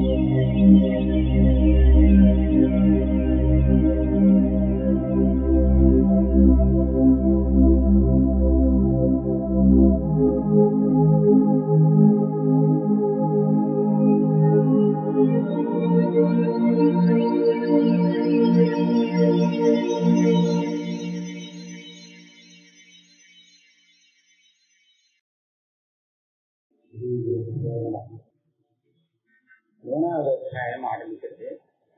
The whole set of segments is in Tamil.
மூணாவது அத்தியாயம் ஆரம்பிக்கிறது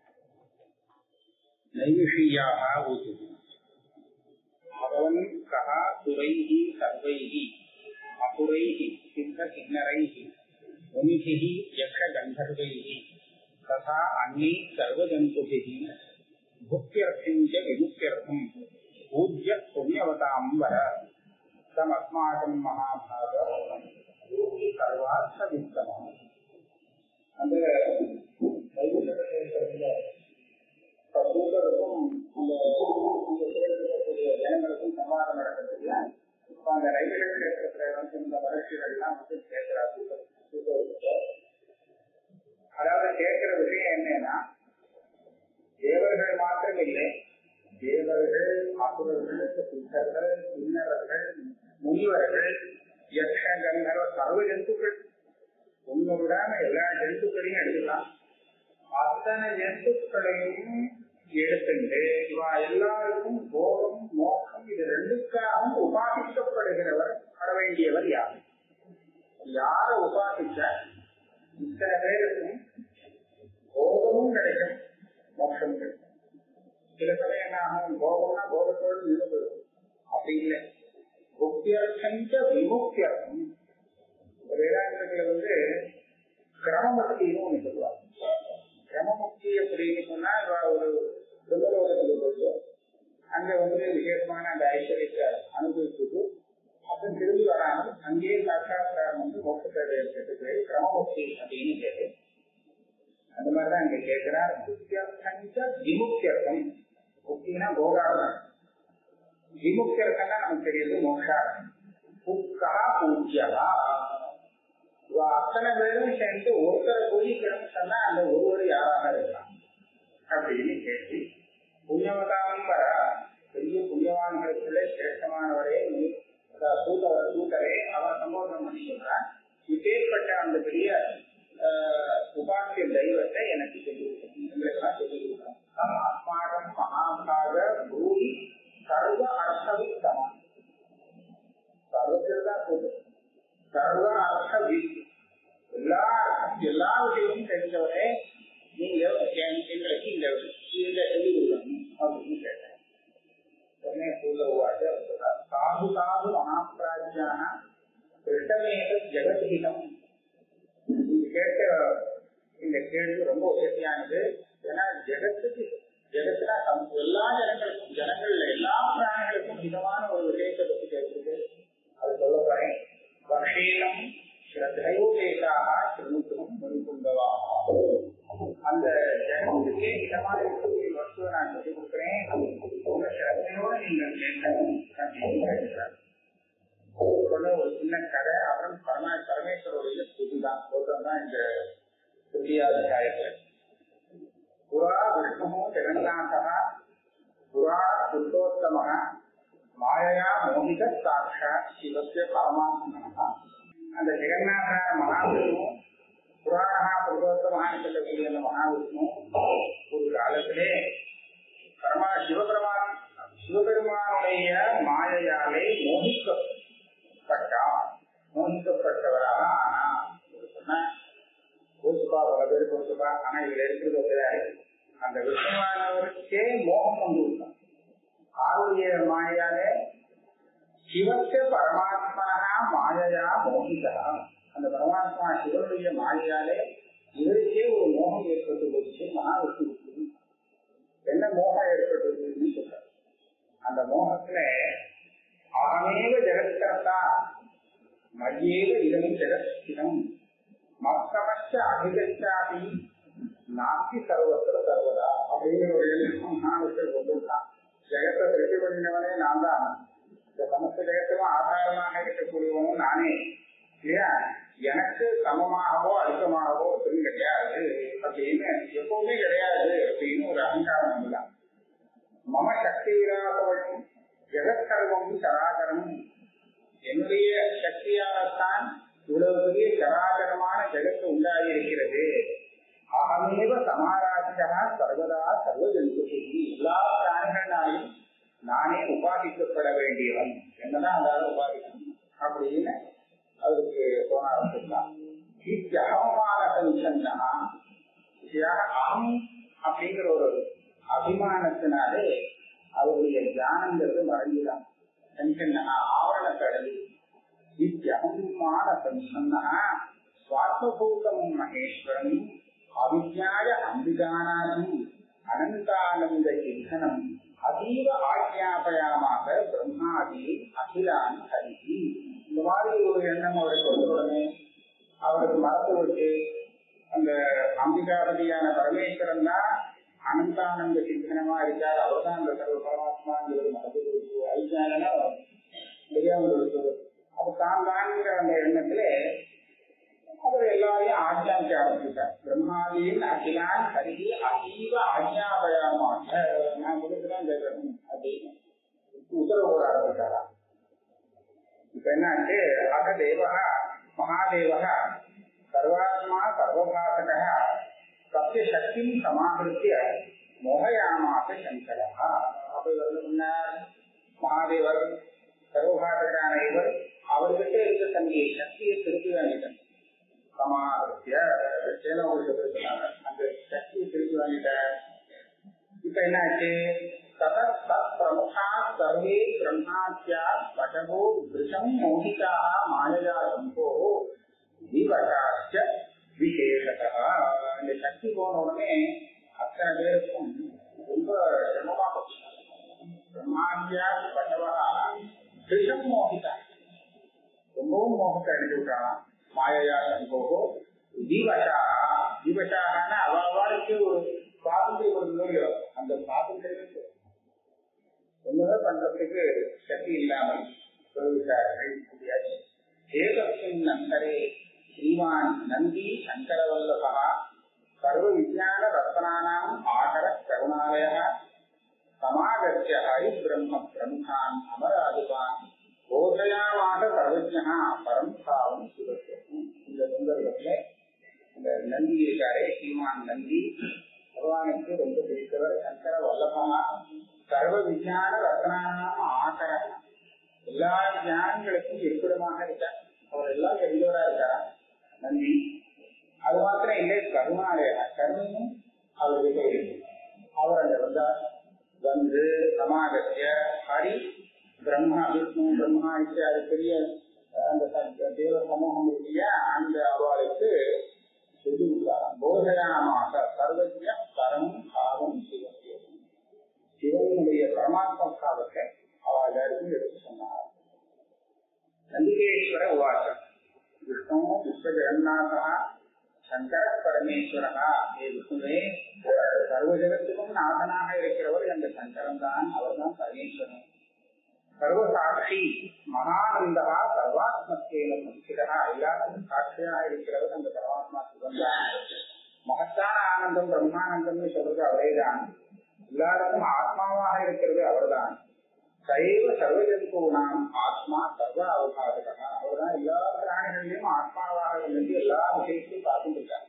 நைமிஷீயாக ஊச்சுது பகவன் கஹ சுரைஹி சர்வைஹி அசுரைஹி சித்த கிண்ணரைஹி முனிபிஹி யக்ஷ கந்தர்வைஹி ததா அன்னி சர்வஜந்துபிஹி புக்தியர்த்தஞ்ச விமுக்தியர்த்தம் பூஜ்ய புண்ணியவதாம் வர தமஸ்மாகம் மகாபாக சர்வார்த்த வித்தமம் அந்த கைவிட்ட சேர்க்கிறதுல சூழலுக்கும் அந்த சேர்க்கக்கூடிய ஜனங்களுக்கும் சமாதானம் நடக்கிறதுல இப்ப அந்த ரயில்கள் கேட்கறதுல வந்து இந்த வளர்ச்சிகள் எல்லாம் வந்து கேட்கிறாங்க அதாவது கேட்கிற விஷயம் என்னன்னா தேவர்கள் மாத்திரம் இல்லை தேவர்கள் அசுரர்கள் சித்தர்கள் கிண்ணவர்கள் முனிவர்கள் யக்ஷகங்கள் சர்வ ஜந்துக்கள் உங்களோட எல்லா ஜந்துக்களையும் எடுக்கலாம் அத்தனை ஜந்துக்களையும் எடுத்துட்டு இவா எல்லாருக்கும் போகம் மோகம் இது ரெண்டுக்காகவும் உபாசிக்கப்படுகிறவர் வர வேண்டியவர் யார் யார உபாசிக்க இத்தனை பேருக்கும் போகமும் கிடைக்கும் மோட்சம் கிடைக்கும் சில சமயம் என்ன ஆகும் போகம்னா போகத்தோடு நின்று அப்படி இல்லை புக்தியர்த்தம் விமுக்தியர்த்தம் வேதாந்தத்துல வந்து கிரமமுக்தின்னு ஒண்ணு சொல்லுவாங்க கிரமமுக்தி அப்படின்னு சொன்னா இவ ஒரு பிரம்மலோகத்துக்கு போச்சு அங்க வந்து விசேஷமான அந்த ஐஸ்வர்யத்தை அனுபவிச்சுட்டு அப்புறம் திரும்பி வராமல் அங்கேயே சாட்சாத்காரம் வந்து மோட்சத்தை எடுத்துட்டு கிரமமுக்தி அப்படின்னு கேட்டு அந்த மாதிரிதான் இங்க கேட்கிறார் புத்தியர்த்தம் விமுக்தியர்த்தம் முக்தினா போகாரம் விமுக்தியர்த்தம்னா நமக்கு தெரியுது மோட்சாரம் புக்கா பூஜ்யவா அத்தனை பேரும் சேர்ந்து ஒருத்தரை பூஜிக்கணும்னு சொன்னா அந்த ஒருவர் யாராக இருக்கலாம் அப்படின்னு கேட்டு புண்ணியவதாம் வர பெரிய புண்ணியவான்களுக்குள்ளே சிரேஷ்டமானவரே சூட்டவர் சூட்டரே அவர் சம்போதனம் பண்ணி சொல்றார் இப்பேற்பட்ட அந்த பெரிய உபாசிய தெய்வத்தை எனக்கு சொல்லியிருக்கேன் சொல்லியிருக்கேன் அஸ்மாகம் மகாபாக பூமி சர்வ அர்த்தவித்தமான் சர்வத்தில் தான் சொல்லுது சர்வ அர்த்த எல்லா எல்லா விஷயமும் தெரிஞ்சவரே நீங்க எங்களுக்கு இந்த இதை சொல்லி கொடுக்கணும் அப்படின்னு கேட்டேன் உடனே சூழவாக சாது சாது மகாபிராஜ்யான கிருஷ்ணமேக ஜெகத்ஹிதம் நீங்க கேட்ட இந்த கேள்வி ரொம்ப உதவியானது ஏன்னா ஜெகத்துக்கு ஜெகத்துல எல்லா ஜனங்களுக்கும் ஜனங்கள்ல எல்லா பிராணிகளுக்கும் ஹிதமான ஒரு விஷயத்தை பத்தி கேட்குது அது சொல்ல போறேன் வர்ஷேனம் ஸ்ரத்தையோபேதாக சிறுமுகம் மொழிகொண்டவா அந்த ஜனத்துக்கே இதமான இருக்கக்கூடிய வஸ்துவை நான் சொல்லிக் கொடுக்குறேன் உங்க ஸ்ரத்தையோட நீங்கள் கேட்கணும் அப்படின்னு கேட்கிறார் சொன்ன ஒரு சின்ன கதை அப்புறம் பரமா பரமேஸ்வரோடைய புதுதான் புத்தம் தான் இந்த திருத்தியாத்தியாயத்தில் புறா விஷ்ணு ஜெகநாதா புறா புருஷோத்தம மாயையா மோகித சாட்சா சிவசிய பரமாத்மனா அந்த ஜெகநாத மகாவிஷ்ணு புராணா புருஷோத்தமான்னு சொல்லக்கூடிய அந்த மகாவிஷ்ணு ஒரு காலத்திலே பரமா சிவபெருமா சிவபெருமானுடைய மாயையாலே மோகிக்கப்பட்டார் மோகிக்கப்பட்டவராக ஆனா சொன்ன கோசுபா பல பேர் கோசுபா ஆனா இதுல இருக்கிறது கிடையாது அந்த விஷ்ணுவானவருக்கே மோகம் வந்து விட்டான் ஆருடைய மாயாலே சிவத்த பரமாத்மனா மாயையா மோகிதா அந்த பரமாத்மா சிவனுடைய மாயையாலே இவருக்கே ஒரு மோகம் ஏற்பட்டு போச்சு மகாவிஷ்ணுவுக்கு என்ன மோகம் ஏற்பட்டதுன்னு சொல்றார் அந்த மோகத்துல அகமேவ ஜெகத்கர்த்தா மதியேவ இதம் ஜெகத்கிதம் மத்தமச்ச அதிகச்சாதி நாஸ்தி சர்வத்திர சர்வதா அப்படிங்கிற ஒரு எண்ணம் மகாவிஷ்ணு கொண்டிருக்கான் ஜெகத்தை திருப்பி பண்ணினவனே நான் தான் இந்த சமஸ்த ஜெகத்துக்கும் ஆதாரமாக இருக்கக்கூடியவனும் நானே இல்லையா எனக்கு சமமாகவோ அதிகமாகவோ ஒன்றும் கிடையாது சராசரம் என்னுடைய சக்தியால்தான் இவ்வளவு பெரிய சராசரமான ஜெகத்து உண்டாகியிருக்கிறது அகமேவ சமாராஜா சர்வதா சர்வ ஜந்து எல்லா பிராணிகளாலும் நானே உபாதிக்கப்பட வேண்டியவன் என்னதான் அதாவது உபாதிக்கணும் அப்படின்னு அவருக்கு தோண ஆரம்பிச்சிருக்கான் இத்தியகமான சஞ்சன்னா அகம் அப்படிங்கிற ஒரு அபிமானத்தினாலே அவருடைய தியானங்கிறது மறைஞ்சுதான் சஞ்சன்னா ஆவரண கடலி இத்தியகமான சஞ்சன்னா சுவாத்மபூதம் மகேஸ்வரன் அவிஜாய அம்பிகானாதி அனந்தானந்த சிந்தனம் அதீவ ஆஜ்ஞாபயமாக பிரம்மாதி அகிலான் ஹரிதி இந்த மாதிரி ஒரு எண்ணம் அவருக்கு வந்த உடனே அவருக்கு மறந்து விட்டு அந்த அம்பிகாபதியான பரமேஸ்வரன் தான் அனந்தானந்த சிந்தனமா இருக்கார் அவர் தான் அந்த சர்வ பரமாத்மாங்கிறது மறந்து கொடுத்து ஐஜானா தெரியாம கொடுத்து அப்ப தான் தான்ங்கிற அந்த எண்ணத்துல அவர் எல்லாரையும் ஆஜ்ஞாபிக்க ஆரம்பிச்சிட்டார் பிரம்மாவியின் அகிலான் கருதி அதீவ ஆஜ்ஞாபயமாக நான் கொடுத்துதான் கேட்கணும் அப்படின்னு உத்தரவு போட ஆரம்பிச்சாரா இப்ப என்னாச்சு அக தேவக மகாதேவக சர்வாத்மா சர்வபாசக சத்திய சக்தி சமாகிருத்திய மோகயாமாச சங்கரா அப்ப இவர் முன்னார் மகாதேவர் சர்வபாசகரான இவர் அவர்கிட்ட இருக்க தன்னுடைய சக்தியை திருப்பி வாங்கிட்டார் சமாதிய சேனோபுஷத்துக்கு அந்த சக்தியை திருப்பி வாங்கிட்டார் இப்ப என்னாச்சு ததத் தத் பிரமுகா சர்வே பிரம்மாத்யா வசகோ விஷம் மோகிதா மாயயா சம்போ விவகாச்ச விசேஷதா இந்த சக்தி போன உடனே அத்தனை பேருக்கும் ரொம்ப சிரமமா போச்சு பிரம்மாத்யா வசவா விஷம் மோகிதா ரொம்பவும் மோகத்தை அடைஞ்சு விட்டாலாம் மாயையா சம்போகோ தீவசா தீவசாகனா அவளுக்கு ஒரு சுவாதந்திரம் ஒரு நோயோ அந்த சுவாதந்திரத்துக்கு ஒண்ணுதான் பண்றதுக்கு சக்தி இல்லாமல் சொல்லிவிட்டார்கள் முடியாது ஏகத்தின் நந்தரே ஸ்ரீமான் நந்தி சங்கரவல்லபா சர்வ விஜயான ரத்னானாம் ஆகர கருணாலய சமாகத்திய ஹரி பிரம்ம பிரம்மான் அமராதிவான் போதையாமாக சர்வஜனா பரம் பாவம் சிவத்துவம் இந்த சந்தர்ப்பத்துல இந்த நந்தி இருக்காரே ஸ்ரீமான் நந்தி பகவானுக்கு ரொம்ப பிடித்தவர் சங்கர வல்லபமா சர்வ விஜயான ரத்னானாம் ஆகர எல்லா ஞானங்களுக்கும் இருப்பிடமாக இருக்கார் அவர் எல்லாம் தெரிந்தவரா இருக்காரா நந்தி அது மாத்திரம் இல்லை கருணாலய கருணையும் அவருக்கு இருக்கு அவர் அங்க வந்தார் வந்து சமாகத்திய ஹரி பிரம்மா விஷ்ணு பிரம்மா இத்தியாதி பெரிய அந்த தேவ சமூகம் இருக்கிய அந்த அவளுக்கு சொல்லிவிட்டாராம் போதயாமாக சர்வஜ பரம் பாவம் சிவசிவம் சிவனுடைய பரமாத்மா பாவத்தை அவள் எல்லாருக்கும் எடுத்து சொன்னார் நந்திகேஸ்வர உவாசம் விஷ்ணு விஸ்வ ஜெகநாதா சங்கர பரமேஸ்வரா ஏ விஷ்ணுவே சர்வ ஜெகத்துக்கும் நாதனாக இருக்கிறவர் அந்த சங்கரன் தான் அவர் தான் பரமேஸ்வரன் சர்வசாட்சி மகானந்தா சர்வாத்மத்தேன சம்ஸ்கிதா எல்லாத்துக்கும் சாட்சியா இருக்கிறவர் அந்த பரமாத்மா சிவன் தான் மகத்தான ஆனந்தம் பிரம்மானந்தம்னு சொல்றது அவரேதான் எல்லாருக்கும் ஆத்மாவாக இருக்கிறது அவர்தான் சைவ சர்வஜந்தூனாம் ஆத்மா சர்வ அவகாசகா அவர்தான் எல்லா பிராணிகளிலும் ஆத்மாவாக இருந்து எல்லா விஷயத்தையும் பார்த்துட்டு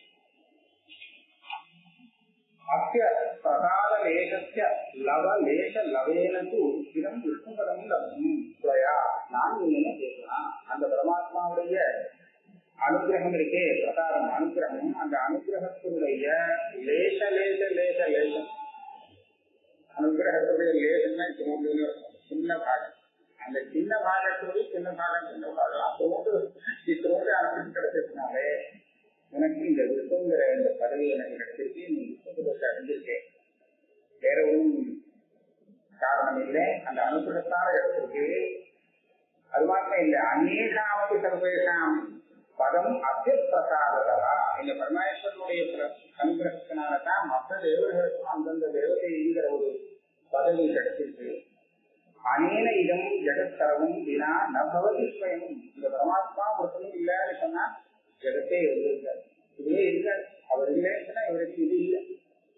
அத்திய பிரசாத லேசஸ்ய லவ லேச லவேனது இதம் விஷ்ணுபதம் லப்தும் துவயா நான் என்ன கேட்கலாம் அந்த பரமாத்மாவுடைய அனுகிரகம் இருக்கே பிரசாரம் அனுகிரகம் அந்த அனுகிரகத்தினுடைய லேச லேச லேச லேசம் அனுகிரகத்துடைய லேசம்னா சின்ன சின்ன பாகம் அந்த சின்ன பாகத்துடைய சின்ன பாகம் சின்ன பாகம் அதோடு இதோடு அனுப்பிச்சு கிடைச்சதுனாலே உனக்கு இந்த விருப்பங்கிற இந்த பதவி எனக்கு கிடைச்சிருக்கு நீ விருப்பத்தை அடைஞ்சிருக்கேன் வேற ஒன்றும் காரணம் இல்லை அந்த அனுகிரகத்தால கிடைச்சிருக்கு அது மாத்திரம் இல்லை அநேகாமத்து சர்வேஷாம் பதம் அத்தியப்பிரசாதா இந்த பரமேஸ்வரனுடைய அனுகிரகத்தினாலதான் மற்ற தேவர்களுக்கும் அந்தந்த தேவதைங்கிற ஒரு பதவி கிடைச்சிருக்கு அனேன இதம் ஜெகத்தரவும் வினா நபவதி ஸ்வயம் இந்த பரமாத்மா ஒருத்தரும் இல்லைன்னு சொன்னா ஜெகத்தே இருந்திருக்காரு இதுவே இருக்காரு அவர் இல்லைன்னா இவருக்கு இது இல்லை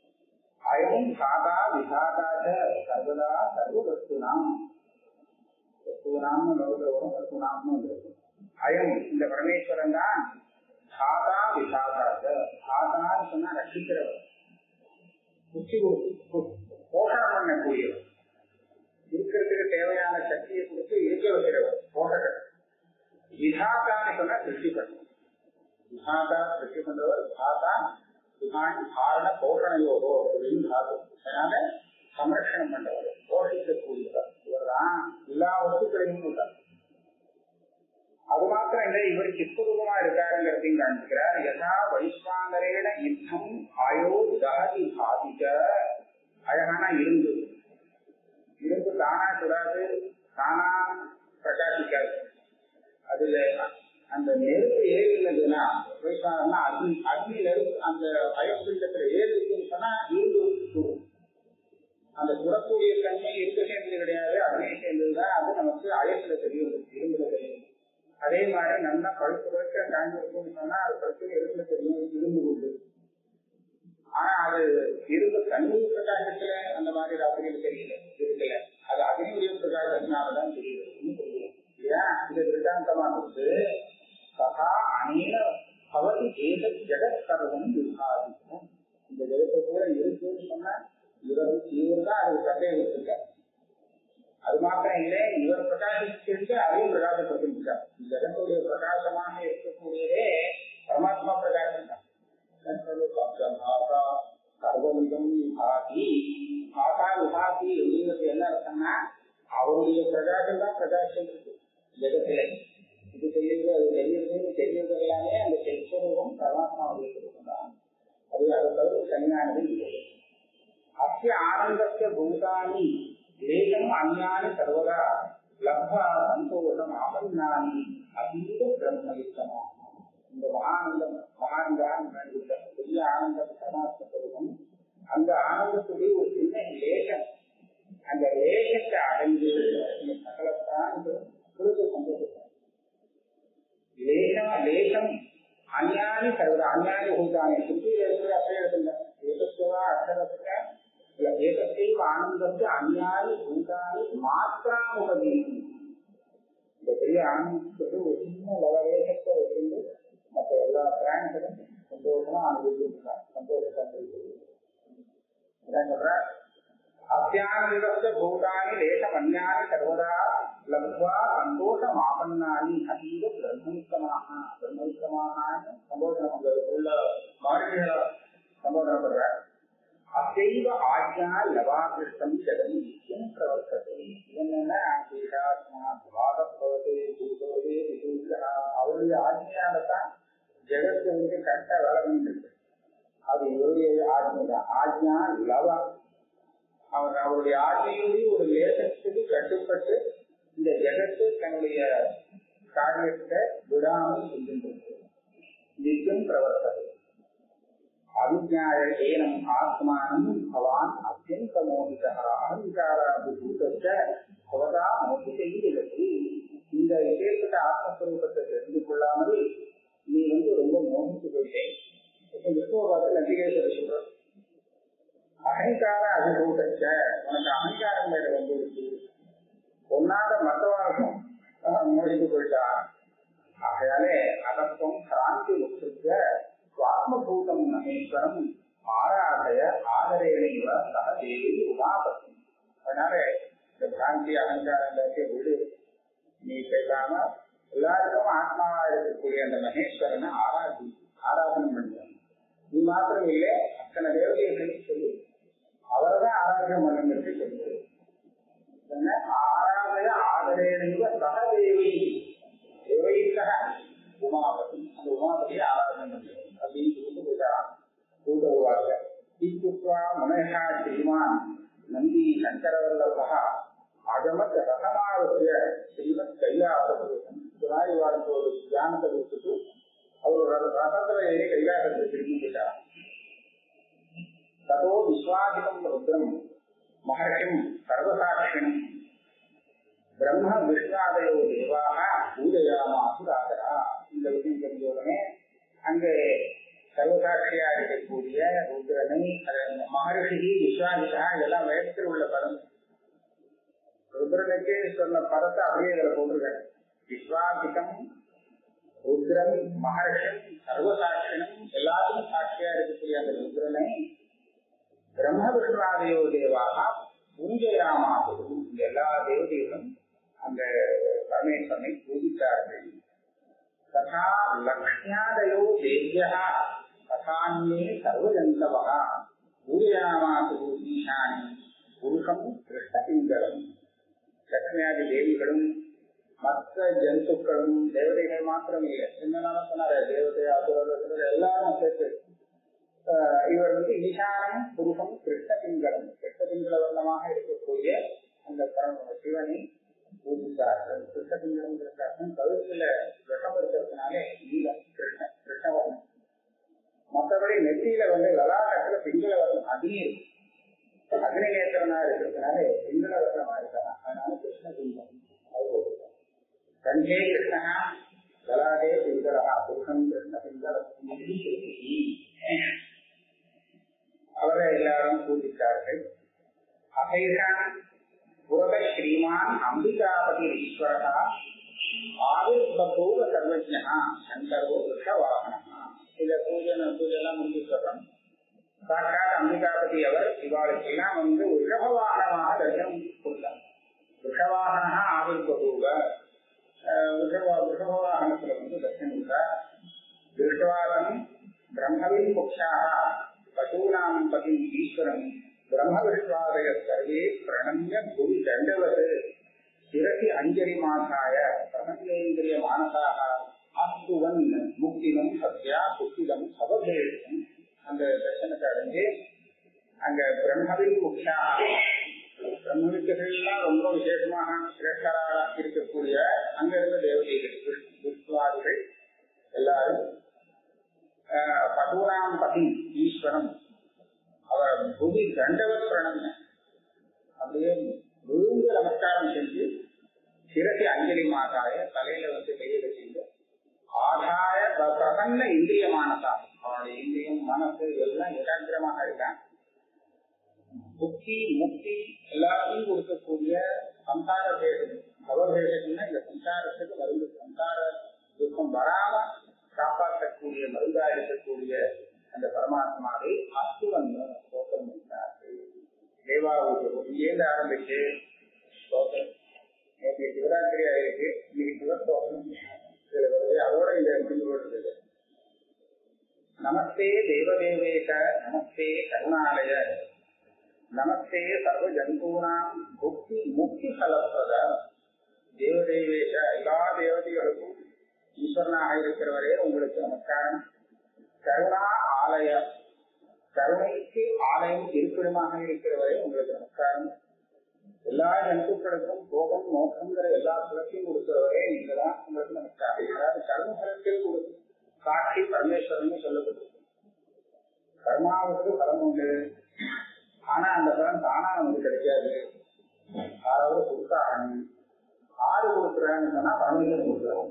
அயம் சாதா விசாதாத சர்வதா சர்வ வஸ்துனாம் வஸ்துனாம்னு லோகத்துல வரும் வஸ்துனாம்னு வந்திருக்கு அயம் இந்த பரமேஸ்வரன் தான் தாதா விசாதாத தாதான்னு சொன்னா ரசிக்கிறவர் புத்தி கொடுத்து போஷணம் பண்ணக்கூடியவர் இருக்கிறதுக்கு தேவையான சக்தியை கொடுத்து இருக்க வைக்கிறவர் போஷகர் விதாதான்னு சொன்னா சிருஷ்டி பண்ணும் விதாதா சிருஷ்டி பண்றவர் தாத்தா விதான் தாரண போஷண யோகோ அப்படின்னு தாத்து அதனால சம்ரட்சணம் பண்றவர் போஷிக்கக்கூடியவர் இவர் தான் எல்லா வஸ்துக்களையும் உள்ளார் அது மாத்திரம் இல்லை இவர் சித்துரூபமா இருக்காருங்கிறதையும் காண்பிக்கிறார் யதா வைஸ்வாங்கரேன யுத்தம் ஆயோ தகதி பாதிக்க அழகான இரும்பு இரும்பு தானா சுடாது தானா பிரகாசிக்காது அதுல அந்த நெருப்பு ஏறினதுன்னா வைஸ்வாங்கன்னா அக்னி அக்னி நெருப்பு அந்த அயப்பிண்டத்துல ஏறிச்சுன்னு சொன்னா இரும்பு சுடும் அந்த சுடக்கூடிய தன்மை இருக்க சேர்ந்தது கிடையாது அக்னி சேர்ந்ததுதான் அது நமக்கு அயத்துல தெரியும் இரும்புல தெரியும் அதே மாதிரி நல்லா பழுத்து பழுக்க காய்ஞ்சிருக்கும்னு சொன்னா அது பழுத்து இரும்புல தெரியும் இரும்பு உண்டு ஆனா அது இரும்பு தண்ணீர் பிரகாசத்துல அந்த மாதிரி ராத்திரியில் தெரியல இருக்கல அது அக்னியுடைய பிரகாசத்தினாலதான் தெரியுது இன்னும் தெரியல இல்லையா இது திருட்டாந்தமா கொடுத்து சகா அநேக பவதி ஏக ஜெகத் சர்வம் விசாரிக்கும் இந்த ஜெகத்தை கூட இருக்குன்னு சொன்னா இவர் இவர் தான் அது சட்டையை வச்சிருக்கார் அது மாத்திரம் இல்லை இவர் பிரகாசிச்சிருக்கு அதையும் பிரகாசப்படுத்திருக்கார் ஜெகத்துடைய பிரகாசமாக இருக்கக்கூடியதே பரமாத்மா பிரகாசம் தான் சர்வமிதம் விபாதி பாகா விபாதி அப்படிங்கிறது என்ன அர்த்தம்னா அவருடைய பிரகாசம் தான் பிரகாசம் இருக்கு ஜெகத்துல இது தெரியுது அது தெரியுது தெரியுது எல்லாமே அந்த செல்வம் பரமாத்மாவுடைய சுரூபம் தான் அது அதை தவிர தனியானது இல்லை அத்திய ஆனந்தத்திய பூதானி தேசம் அந்நானி சர்வதா லப்தா சந்தோஷம் ஆபன்னானி அதீத பிரம்மயுத்தமா இந்த மகானந்தம் மகானந்தான் பெரிய ஆனந்தம் பரமாத்ம சுரூபம் அந்த ஆனந்தத்துடைய ஒரு சின்ன லேசம் அந்த லேசத்தை அடைந்து சகலத்தான் குழுக்கு சந்தோஷம் லேசம் லேசம் அந்நானி சர்வதா அந்நானி பூதானி சுற்றி இருக்கிற அப்படியே எடுத்துங்க ஏகத்துவா அர்த்தத்துக்கு இல்ல ஏகத்தையும் ஆனந்தத்தை அந்நானி பூதானி மாத்திராமுகதி இந்த பெரிய ஆனந்தத்துக்கு ஒரு சின்ன லவலேசத்தை வச்சிருந்து மற்ற எல்லா பிராணிகளும் சந்தோஷமா அனுபவிச்சிருக்காங்க சந்தோஷத்தை சொல்ற அத்தியானந்தஸ்ய பூதானி லேசமன்யானி சர்வதா லப்வா சந்தோஷமாபன்னானி அதீத பிரம்மயுக்தமாக பிரம்மயுக்தமாக சம்போதனம் அங்க உள்ள மாறுகளை சம்போதனம் பண்ற அசைவ ஆஜ்ஞா லவாகிருஷ்டம் ஜெகன் நித்தியம் பிரவர்த்தது என்னன்னா பீடாத்மா பாகப்பவதே பூதோதே விதூஷா அவருடைய ஆஜ்ஞையால தான் ஜெகத்து வந்து கரெக்டா வளர்ந்து இருக்கு அது இவருடைய ஆஜ்ஞை தான் ஆஜ்ஞா லவா அவர் அவருடைய ஆஜையுடைய ஒரு லேசத்துக்கு கட்டுப்பட்டு இந்த ஜெகத்து தன்னுடைய காரியத்தை விடாமல் செஞ்சின்றது நித்தியம் பிரவர்த்தது அவிஜாய ஏனம் ஆத்மானம் பவான் அத்தியந்த மோகித அகங்காராபூதத்த அவதா மோகிதை இலக்கு இந்த விசேஷத்த ஆத்மஸ்வரூபத்தை தெரிந்து கொள்ளாமல் நீ வந்து ரொம்ப மோகித்து போயிட்டேன் விஷ்ணுபாதத்தில் நந்திகேஸ்வரர் சொல்றார் அகங்கார அபிபூதச்ச உனக்கு அகங்காரம் மேல வந்துருச்சு ஒன்னாத மத்தவாகும் மோதிட்டு போயிட்டா ஆகையாலே அதற்கும் கிராந்தி முற்றுக்க சுவாத்மபூதம் மகேஸ்வரம் ஆராதய ஆதரேனைவ சக தேவி உமாபத்தி அதனால இந்த பிராந்தி அகங்காரம் எல்லாத்தையும் விடு நீ பேசாம எல்லாருக்கும் ஆத்மாவா இருக்கக்கூடிய அந்த மகேஸ்வரனை ஆராதி ஆராதனை பண்ணுற நீ மாத்திரம் இல்லை அத்தனை தேவதைகளையும் சொல்லி அவர்தான் ஆராதனை பண்ணுங்கிறது சொல்லுது ஆராதய ஆதரேனைவ சகதேவி தேவை சக உமாபதி அந்த உமாபதியை ஆராதனை பண்ணுறது அப்படின்னு சொல்லிட்டு போயிட்டாராம் கூட்டுவாங்க இத்துவா முனேஷா ஸ்ரீமான் நந்தி சங்கரவல்லபா அகமத் ரகமாவசிய ஸ்ரீமத் கைலாசபுரம் இந்த மாதிரி வாழ்க்கை ஒரு தியானத்தை கொடுத்துட்டு அவர் ரசத்துல ஏறி கைலாசத்தை திரும்பி போயிட்டாராம் ததோ விஸ்வாதிகம் ருத்ரம் மகர்ஷிம் சர்வசாட்சிணம் பிரம்ம விஷ்ணாதயோ தேவாக பூஜையாமாசுராதரா இந்த விஷயம் தெரிஞ்ச உடனே அங்கே சர்வசாட்சியா இருக்கக்கூடிய ருத்ரனை மகர்ஷி விஸ்வாதிகா இதெல்லாம் வேதத்தில் உள்ள பதம் ருத்ரனுக்கு சொன்ன பதத்தை அப்படியே இதுல போட்டிருக்காரு விஸ்வாதிகம் ருத்ரன் மகர்ஷன் சர்வசாட்சியனும் எல்லாத்துக்கும் சாட்சியா இருக்கக்கூடிய அந்த ருத்ரனை பிரம்ம விஷ்ணுவாதையோ தேவாக பூஜையாமாகவும் எல்லா தேவதைகளும் அந்த பரமேஸ்வரனை பூஜித்தார்கள் ததா லக்ஷ்மியாதயோ தேவியா ததான்யே சர்வஜந்தவா பூஜயாமாசு ஈசானி புருஷம் கிருஷ்ணபிங்கரம் லக்ஷ்மியாதி தேவிகளும் மற்ற ஜந்துக்களும் தேவதைகள் மாத்திரம் இல்லை என்னென்ன சொன்னாரு தேவதை அசுரர்கள் எல்லாரும் சேர்த்து இவர் வந்து ஈசானம் புருஷம் கிருஷ்ண பிங்களம் கிருஷ்ண பிங்கள வர்ணமாக இருக்கக்கூடிய அந்த சிவனை பூஜித்தார்கள் கிருஷ்ண பிங்களம் அர்த்தம் கழுத்துல விஷம் இருக்கிறதுனாலே நீலம் கிருஷ்ண கிருஷ்ணவர்ணம் மற்றபடி நெத்தியில வந்து லலாட்டத்துல பிங்கள வர்ணம் அக்னி இருக்கு அக்னி நேத்திரனா இருக்கிறதுனால பிங்கள வர்ணமா இருக்கலாம் அதனால கிருஷ்ண பிங்கம் அது போட்டுருக்காங்க கண்டே கிருஷ்ணனா லலாடே பிங்களா புருஷன் கிருஷ்ண பிங்களம் அவரை எல்லாரும் பூஜித்தார்கள் அகைதான் புரத ஸ்ரீமான் அம்பிகாபதி ஈஸ்வரா ஆவிர்பூர்வ சர்வஜா சங்கரோ ரிஷவாகனா இத பூஜனை பூஜெல்லாம் முடிஞ்சு சொல்றோம் சாட்சாத் அம்பிகாபதி அவர் இவாளுக்கு எல்லாம் வந்து ரிஷபவாகனமாக தரிசனம் கொடுத்தார் ரிஷவாகனா ஆவிர்பூர்வ ரிஷப ரிஷபவாகனத்துல வந்து தரிசனம் கொடுத்தார் திருஷ்டவாதம் பிரம்மவின் முக்ஷாக பசூனாம் பதி ஈஸ்வரம் பிரம்ம விஸ்வாதய சர்வே பிரணம்ய குரு தண்டவது சிரசி அஞ்சலி மாசாய பிரமஞ்சேந்திரிய மானசாக அஸ்துவன் முக்தினம் சத்யா புத்திதம் சவபேஷம் அந்த தர்சனத்தை அடைஞ்சு அங்க பிரம்மவின் முக்ஷா பிரம்மவித்தெல்லாம் ரொம்ப விசேஷமாக சிரேஷ்டராக இருக்கக்கூடிய அங்க இருந்த தேவதைகள் விஸ்வாதிகள் எல்லாரும் பசூனாம் பதி ஈஸ்வரம் அவர் புவி தண்டவத் பிரணம் அப்படியே விழுந்து நமஸ்காரம் செஞ்சு சிறசி அஞ்சலி மாதாய தலையில வந்து கையை வச்சுட்டு ஆதாய பிரசன்ன இந்திரியமானதா அவனுடைய இந்திரியம் மனசு எல்லாம் ஏகாகிரமாக இருக்காங்க புத்தி முக்தி எல்லாத்தையும் கொடுக்கக்கூடிய சம்சார பேசம் பவபேசம்னா இந்த சம்சாரத்துக்கு மருந்து சம்சார துக்கம் வராம காப்பாற்றக்கூடிய மருந்தா இருக்கக்கூடிய அந்த பரமாத்மாவை அசுவன் ஸ்தோத்திரம் பண்ணினார்கள் தேவாவுக்கு இங்கேருந்து ஆரம்பிச்சு ஸ்தோத்திரம் நேற்று சிவராத்திரியா இருக்கு இன்னைக்கு சிவஸ்தோத்திரம் இதுல வருது அதோட இந்த முடிவு வருது நமஸ்தே தேவதேவேக நமஸ்தே கருணாலய நமஸ்தே சர்வ ஜந்தூனாம் புக்தி முக்தி பலப்பத தேவதேவேக எல்லா தேவதைகளுக்கும் ஈஸ்வரனாக இருக்கிறவரே உங்களுக்கு நமஸ்காரம் கருணா ஆலய கருணைக்கு ஆலயம் இருப்பிடமாக இருக்கிறவரே உங்களுக்கு நமஸ்காரம் எல்லா ஜந்துக்களுக்கும் போகம் மோசங்கிற எல்லா சுழற்சியும் கொடுக்கிறவரே நீங்க தான் உங்களுக்கு நமஸ்காரம் அதாவது கர்மபலத்தில் காட்சி பரமேஸ்வரன் சொல்லப்பட்டிருக்கு கர்மாவுக்கு பலம் உண்டு ஆனா அந்த பலம் தானா நமக்கு கிடைக்காது யாராவது கொடுத்தாகணும் ஆறு கொடுக்குறான்னு சொன்னா பரமேஸ்வரன் கொடுக்குறாங்க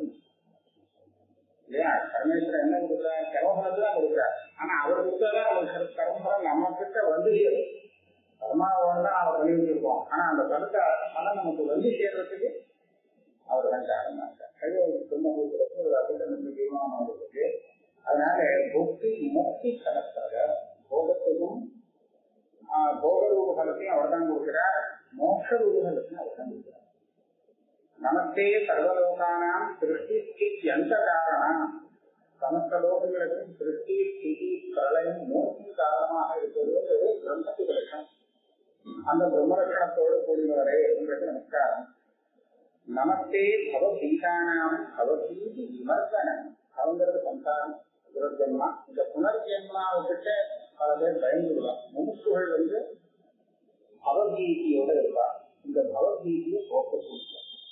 இல்லையா பரமேஸ்வரன் என்ன கொடுக்குறாரு கர்மபலத்தை தான் கொடுக்குறாரு ஆனா அவர் கொடுத்தாதான் அவருக்கு கர்மபலம் நம்ம கிட்ட வந்து சேரும் கர்மாவோட அவர் பண்ணி வச்சிருக்கோம் ஆனா அந்த பலத்தை பலம் நமக்கு வந்து சேர்றதுக்கு அவர் தான் காரணம் அது சொன்ன ஒரு அபிஷன் தீர்மானம் அதனால புக்தி முக்தி கலக்காக போகத்துக்கும் போக ரூப பலத்தையும் அவர் தான் கொடுக்கிறார் மோட்ச ரூப பலத்தையும் அவர் தான் கொடுக்கிறார் நமஸ்தே சர்வலோகானாம் சிருஷ்டி ஸ்திதி அந்த காரணம் சமஸ்த லோகங்களுக்கும் சிருஷ்டி ஸ்திதி பிரளயம் மோட்சி காரணமாக இருப்பது பிரம்மத்து லட்சணம் அந்த பிரம்மலட்சணத்தோடு கூடினவரே உங்களுக்கு நமஸ்காரம் நமஸ்தே பவபீதானாம் பவபீதி விமர்சனம் அவங்கிறது சம்சாரம் புனர்ஜென்மா இந்த புனர்ஜென்மாவுக்கிட்ட பல பேர் பயந்துடுவார் முமுக்குகள் வந்து அவபீதியோட இருப்பா இந்த பவபீதியை போக்கக்கூடிய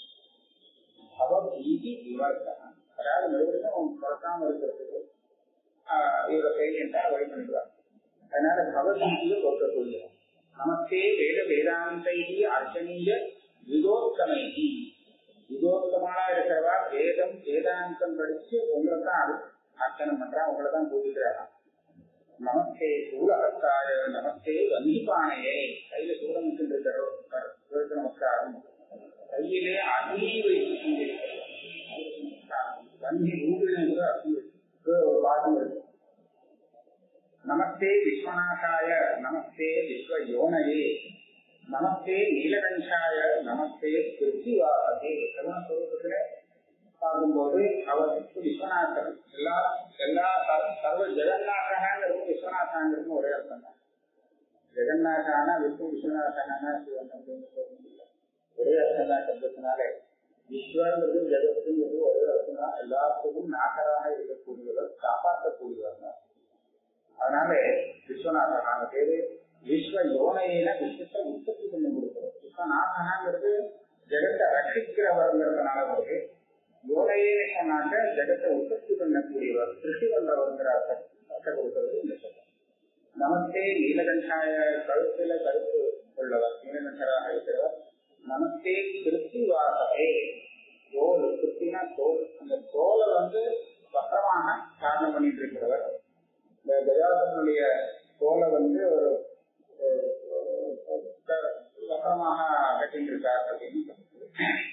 பவபீதி விமர்சனம் அதாவது மறுபடியும் பிறக்காம இருக்கிறதுக்கு இவரை செய்கின்ற வழி பண்ணிடுவார் அதனால பவபீதியை போக்கக்கூடிய நமஸ்தே வேத வேதாந்தை அர்ச்சனீய விதோத்தமைகி விதோத்தமானா இருக்கிறவா வேதம் வேதாந்தம் படிச்சு உங்களை தான் அர்ச்சனை பண்றா உங்களை தான் பூஜிக்கிறாரா நமஸ்தே சூலகத்தாய நமஸ்தே வந்திப்பானையே கையில சூலம் இருக்கிற நமஸ்காரம் கையிலே அடி வைத்துக் கொண்டிருக்கிறது வங்கி ரூபில் என்று அர்த்தம் இருக்கு. இது ஒரு பாடம் இருக்கு நமஸ்தே விஸ்வநாதாய நமஸ்தே விஸ்வ யோனயே நமஸ்தே நீலகண்டாய நமஸ்தே பிருத்திவாசே இதெல்லாம் சொல்றதுல பார்க்கும்போது அவர் விஸ்வநாதன் எல்லா எல்லா சர்வ- சர்வ ஜெகநாதகாங்கிறது விஸ்வநாதாங்கிறது ஒரே அர்த்தம் தான் ஜெகநாதான விஷ்ணு விஸ்வநாதனான சிவன் அப்படின்னு சொல்ல முடியல ஒரே அர்த்தம் தான் சப்தத்தினால விஸ்வங்கிறது ஜெகத்துங்கிறது ஒரே அர்த்தம் தான் எல்லாத்துக்கும் நாகராக இருக்கக்கூடியவர் காப்பாற்றக்கூடியவர் தான் அதனால விஸ்வநாதனான பேரு விஸ்வ யோனையில விஸ்வத்தை உற்பத்தி பண்ணி கொடுக்கிறோம் விஸ்வநாதனாங்கிறது ஜெகத்தை ரட்சிக்கிறவர்ங்கிறதுனால வருது யோனையே சொன்னாக்க ஜெகத்தை உற்பத்தி பண்ணக்கூடியவர் திருஷ்டி பண்றவர்ங்கிற அர்த்தம் அர்த்தம் கொடுக்கிறது இந்த சொல்லம் நமஸ்தே நீலகண்டாய கழுத்துல கருத்து உள்ளவர் நீலகண்டராக இருக்கிறவர் நமஸ்தே திருப்தி வாசகே தோல் திருப்தினா தோல் அந்த தோலை வந்து வக்கரமாக காரணம் பண்ணிட்டு இருக்கிறவர் இந்த கஜாசனுடைய தோலை வந்து ஒரு ஒரு- ஒரு வக்கரமாக கட்டிட்டு இருக்கார் அப்படின்னு சொல்லுது.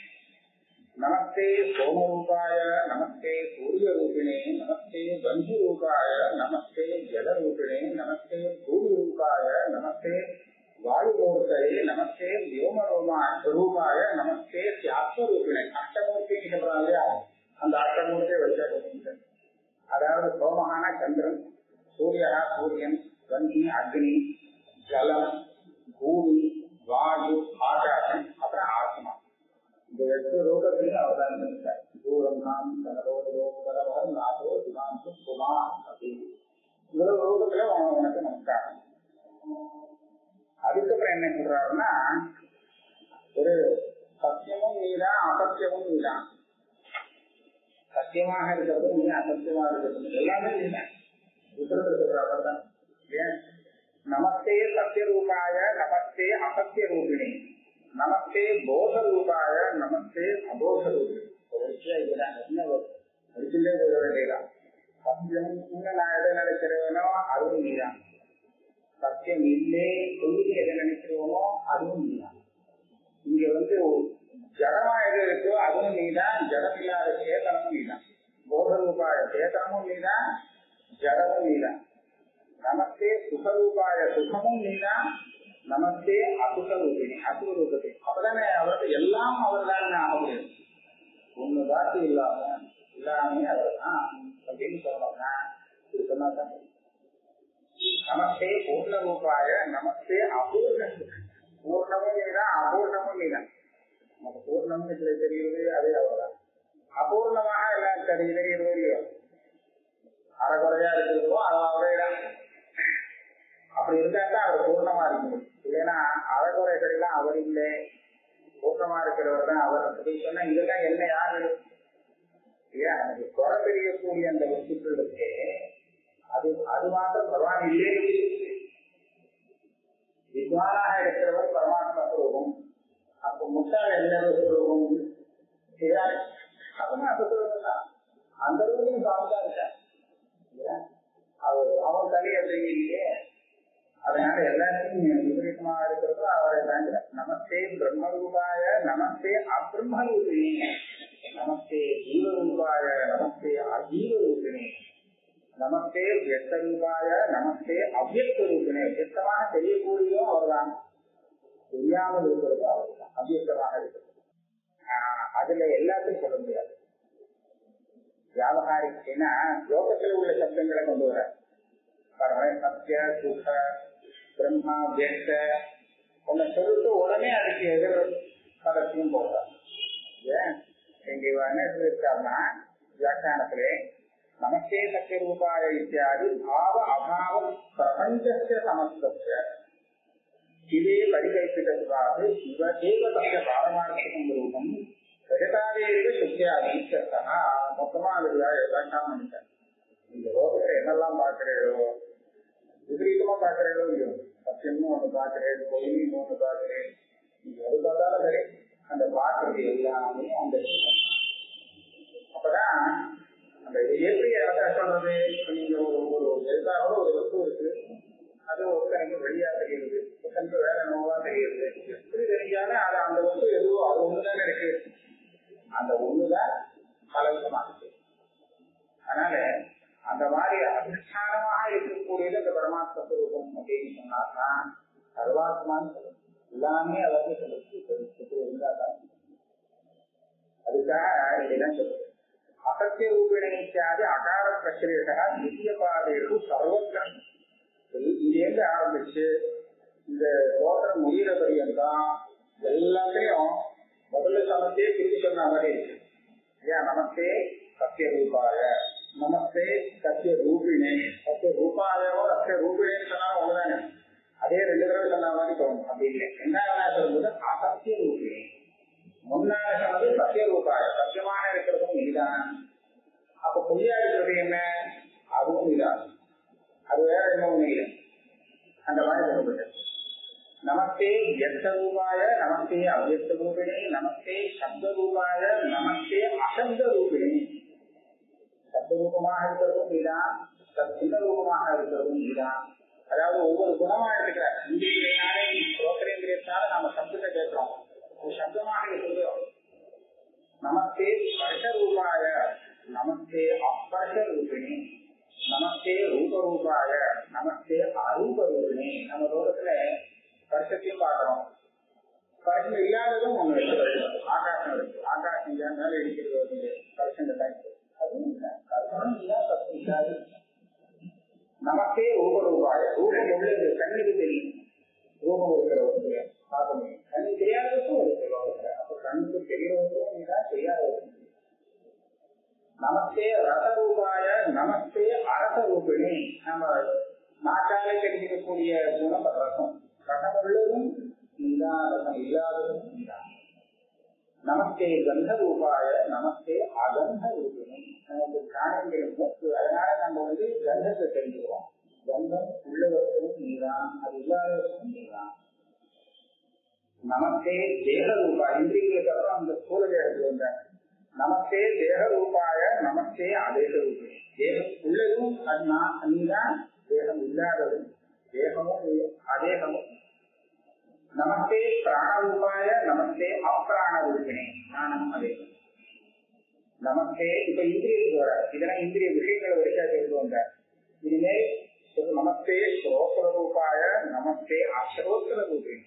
நமஸ்தே சோமரூபாய நமஸ்தே சூரிய ரூபிணே நமஸ்தே பந்து ரூபாய நமஸ்தே ஜல ரூபிணே நமஸ்தே பூமி ரூபாய நமஸ்தே வாயுமூர்த்தயே நமஸ்தே வியோம ரூபாய நமஸ்தே தியாத்ம ரூபிணே அஷ்டமூர்த்தி சொல்றாங்க அந்த அஷ்டமூர்த்தியை வச்சு அதாவது சோமகான சந்திரன் சூரியனா சூரியன் வங்கி அக்னி ஜலம் பூமி வாயு ஆகாசம் அப்புறம் ஆத்மா இந்த எட்டு ரூபத்திலையும் அவர் தான் இருக்கார் தூரம் நாம் கனரோதோ கனவரம் நாதோ சிவாந்து குமா அப்படின்னு இவ்வளவு ரூபத்துல உன- உனக்கு நமஸ்காரம் அதுக்கப்புறம் என்ன சொல்றாருன்னா ஒரு சத்தியமும் நீதான் அசத்தியமும் நீதான் சத்தியமாக இருக்கிறது நீ அசத்தியமாக இருக்கிறது எல்லாமே நீதான் உத்தரவு சொல்றாரு தான் ஏன் நமஸ்தே சத்திய ரூபாய நமஸ்தே அசத்திய ரூபிணி நமஸ்தே போத ரூபாய நமஸ்தே அபோத ரூபிணி ஒரு விஷயம் இதுதான் என்ன படிச்சுட்டே போக வேண்டியதான் சத்தியம் நான் எதை நினைக்கிறவனோ அதுவும் நீதான் சத்தியம் இல்லை பொய் எதை நினைக்கிறோமோ அதுவும் நீதான் இங்க வந்து ஜடமா எது இருக்கோ அதுவும் நீதான் ஜடம் இல்லாத சேதனமும் நீதான் போத ரூபாய சேதனமும் நீதான் ஜடமும் நீதான் நமஸ்தே சுகரூபாய சுகமும் நீதான் நமஸ்தே அசுக ரூபிணி அசுக ரூபத்தை அப்பதானே அவருக்கு எல்லாம் அவர் தான் ஆக முடியும் ஒண்ணு பாக்கி இல்லாம எல்லாமே அவர் தான் அப்படின்னு சொல்லணும்னா இது சொன்னாதான் நமஸ்தே பூர்ண ரூபாய நமஸ்தே அபூர்ண பூர்ணமும் நீதான் அபூர்ணமும் நீதான் நமக்கு பூர்ணம்னு சில தெரியுது அதே அவர்தான் அபூர்ணமாக எல்லாம் தெரிய தெரியுது இல்லையோ அறகுறையா இருக்கிறதோ அது அவரையிடம் அப்படி இருந்தா தான் அவர் பூர்ணமா இருக்கும் இல்லைன்னா அறகுறைகள் எல்லாம் அவர் இல்லை பூர்ணமா இருக்கிறவர் தான் அவர் அப்படி சொன்னா இதெல்லாம் என்ன யாரு இல்லையா நமக்கு குறை தெரியக்கூடிய அந்த வஸ்துக்கள் இருக்கு அது அது மாத்திரம் பகவான் இல்லே வித்வானாக இருக்கிறவர் பரமாத்மா ஸ்வரூபம் அப்ப முட்டாள் என்ன ஸ்வரூபம் இல்லையா அதுவும் அந்த ஸ்வரூபம் தான் அந்த ரூபையும் சாமிதான் இருக்கார் இல்லையா? அவர் அவன் தலையை தெரியலையே அதனால எல்லாத்தையும் விபரீதமாக இருக்கிறதோ அவரை தாங்க நமஸ்தே பிரம்மரூபாய நமஸ்தே அபிரம்மரூபிணி நமஸ்தே ஜீவரூபாய நமஸ்தே அஜீவரூபிணி நமஸ்தே வியக்த ரூபாய நமஸ்தே அவ்வியக்த ரூபிணி வியக்தமாக தெரியக்கூடியதோ அவர்தான் தெரியாமல் இருக்கிறதோ அவர்தான் அவ்வியக்தமாக இருக்கிறது ஆஹ் அதுல எல்லாத்தையும் சொல்ல முடியாது வியாபகாரிக்குன்னா லோகத்தில் உள்ள சப்தங்களை கொண்டு வர பரம சத்திய சுக பிரம்மா வியக்த உன்னை சொல்லிட்டு உடனே அதுக்கு எதிர் பதத்தையும் போடுறார் ஏன் இங்க இவன் என்ன சொல்லியிருக்காருன்னா வியாக்கியானத்திலே நமஸ்தே சத்திய ரூபாய இத்தியாதி பாவ அபாவம் பிரபஞ்சஸ்ய சமஸ்தஸ்ய இதே பரிகல்பிதத்வாது இவ ஏவ தस्य பாரமார்த்திகம் ரூபம் ஜெகதாதேவி சுத்தியாதி இत्यर्थः மொத்தமா அது வியாக்கியானம் பண்ணிட்டேன் இந்த லோகத்துல என்னெல்லாம் பாக்குறீங்களோ விபரீதமா பாக்குறீங்களோ இல்லையோ சத்தியமும் ஒண்ணு பாக்குறேன் பொய்யும் ஒண்ணு பாக்குறேன் நீங்க எது பார்த்தாலும் சரி அந்த பாக்குறது எல்லாமே அந்த அப்பதான் அந்த எப்படி அதை சொல்றது இப்ப நீங்க ஒரு ஒரு எதிர்கால ஒரு வஸ்து இருக்கு அது ஒருத்தனுக்கு வெளியா தெரியுது ஒருத்தனுக்கு வேற நோவா தெரியுது எப்படி தெரிஞ்சாலும் அது அந்த வஸ்து எதுவோ அது ஒண்ணு ஒண்ணுதானே இருக்கு அந்த ஒண்ணுதான் பலவிதமாக இருக்கு அதனால அந்த மாதிரி அதிஷ்டானமாக இருக்கக்கூடியது அந்த பரமாத்ம ஸ்வரூபம் அப்படின்னு சொன்னாதான் சர்வாத்மான்னு சொல்லணும் எல்லாமே அவருக்கு சொல்லுச்சு இருந்தாதான் அதுக்காக இதெல்லாம் சொல்லுது அசத்திய ரூபிணிச்சாதி அகார பிரக்கிரேஷா நித்திய பாதையு சர்வத்திர இங்கேருந்து ஆரம்பிச்சு இந்த தோட்டம் முடிகிற பரியந்தான் எல்லாத்தையும் முதல்ல சமத்தே பிரித்து சொன்ன மாதிரி இருக்கு ஏன் நமஸ்தே சத்திய ரூபாய நமஸ்தே சத்திய ரூபிணே சத்திய ரூபாயோ சத்திய ரூபிணேன்னு சொன்னா ஒண்ணுதானே அதே ரெண்டு தடவை சொன்ன மாதிரி தோணும் அப்படி இல்லை ரெண்டாவது சொல்லும்போது அசத்திய ரூபிணி முன்னால சொன்னது சத்திய ரூபாய சத்தியமாக இருக்கிறதும் நீதான் அப்ப பொய்யா இருக்கிறது என்ன அதுவும் நீதான் அது வேற இன்னும் இல்லை அந்த மாதிரி சொல்லப்பட்டது நமஸ்தே வியக்த ரூபாய நமஸ்தே அவ்வியக்த ரூபிணி நமஸ்தே சப்த ரூபாய நமஸ்தே அசப்த ரூபிணி சப்த ரூபமாக இருக்கிறதும் நீதான் சின்ன ரூபமாக இருக்கிறதும் நீதான் அதாவது ஒவ்வொரு குணமா இருக்கிற இந்திரியினாலே ரோக்கரேந்திரியத்தால நாம சப்தத்தை கேட்கிறோம் ஒரு சப்தமாக இருக்கிறோம் நமஸ்தே ஸ்பர்ஷ ரூபாய நமஸ்தே அஸ்பர்ஷ ரூபிணி நமஸ்தே ரூப ரூபாய நமஸ்தே அரூப ரூபிணி நம்ம லோகத்துல ஸ்பர்ஷத்தையும் பார்க்கிறோம் ஸ்பர்ஷம் இல்லாததும் ஒண்ணு இருக்கு ஆகாசம் இருக்கு ஆகாசம் இல்ல மேல இருக்கிறது வந்து ஸ்பர்ஷம் இருக்கு அதுவும் இல்லை அதுவும் இல்ல சத்தம் இல்லாது நமக்கே ரூப ரூபாய ரூபம் உள்ளது கண்ணுக்கு தெரியும் ரூபம் இருக்கிறவங்க பார்க்க முடியும் கண்ணு தெரியாதவருக்கும் இருக்கு லோகத்துல அப்ப கண்ணுக்கு தெரியறவருக்கும் நீதான் தெரியாதவருக்கும் நமஸ்தே ரத ரூபாய நமஸ்தே அரச ரூபிணி நம்ம நாட்டாலே தெரிஞ்சிக்கக்கூடிய குணம் ரசம் ரசம் உள்ளதும் நீதான் ரசம் இல்லாததும் நீதான் நமஸ்தே கந்த ரூபாய நமஸ்தே அகந்த ரூபிணி நமக்கு காரணங்கள் மூக்கு அதனால நம்ம வந்து கந்தத்தை தெரிஞ்சுக்கிறோம் கந்தம் உள்ளவர்களும் நீதான் அது இல்லாதவர்களும் நீதான் நமஸ்தே தேக ரூபாய் இந்திரியங்களுக்கு அப்புறம் அந்த சூழ தேகத்தில் வந்தாங்க நமஸ்தே தேக ரூபாய நமஸ்தே அதேக ரூபாய் தேகம் உள்ளதும் அது நான் நீதான் தேகம் இல்லாததும் தேகமும் அதேகமும் நமஸ்தே பிராணரூபாய நமஸ்தே அப்பிராண ரூபிணி நானும் அதே நமஸ்தே இப்ப இந்திரியத்துக்கு வர இதெல்லாம் இந்திரிய விஷயங்களை வரிசா செய்து வந்தார் இனிமேல் நமஸ்தே ஸ்ரோத்திர ரூபாய நமஸ்தே அஸ்ரோத்திர ரூபிணி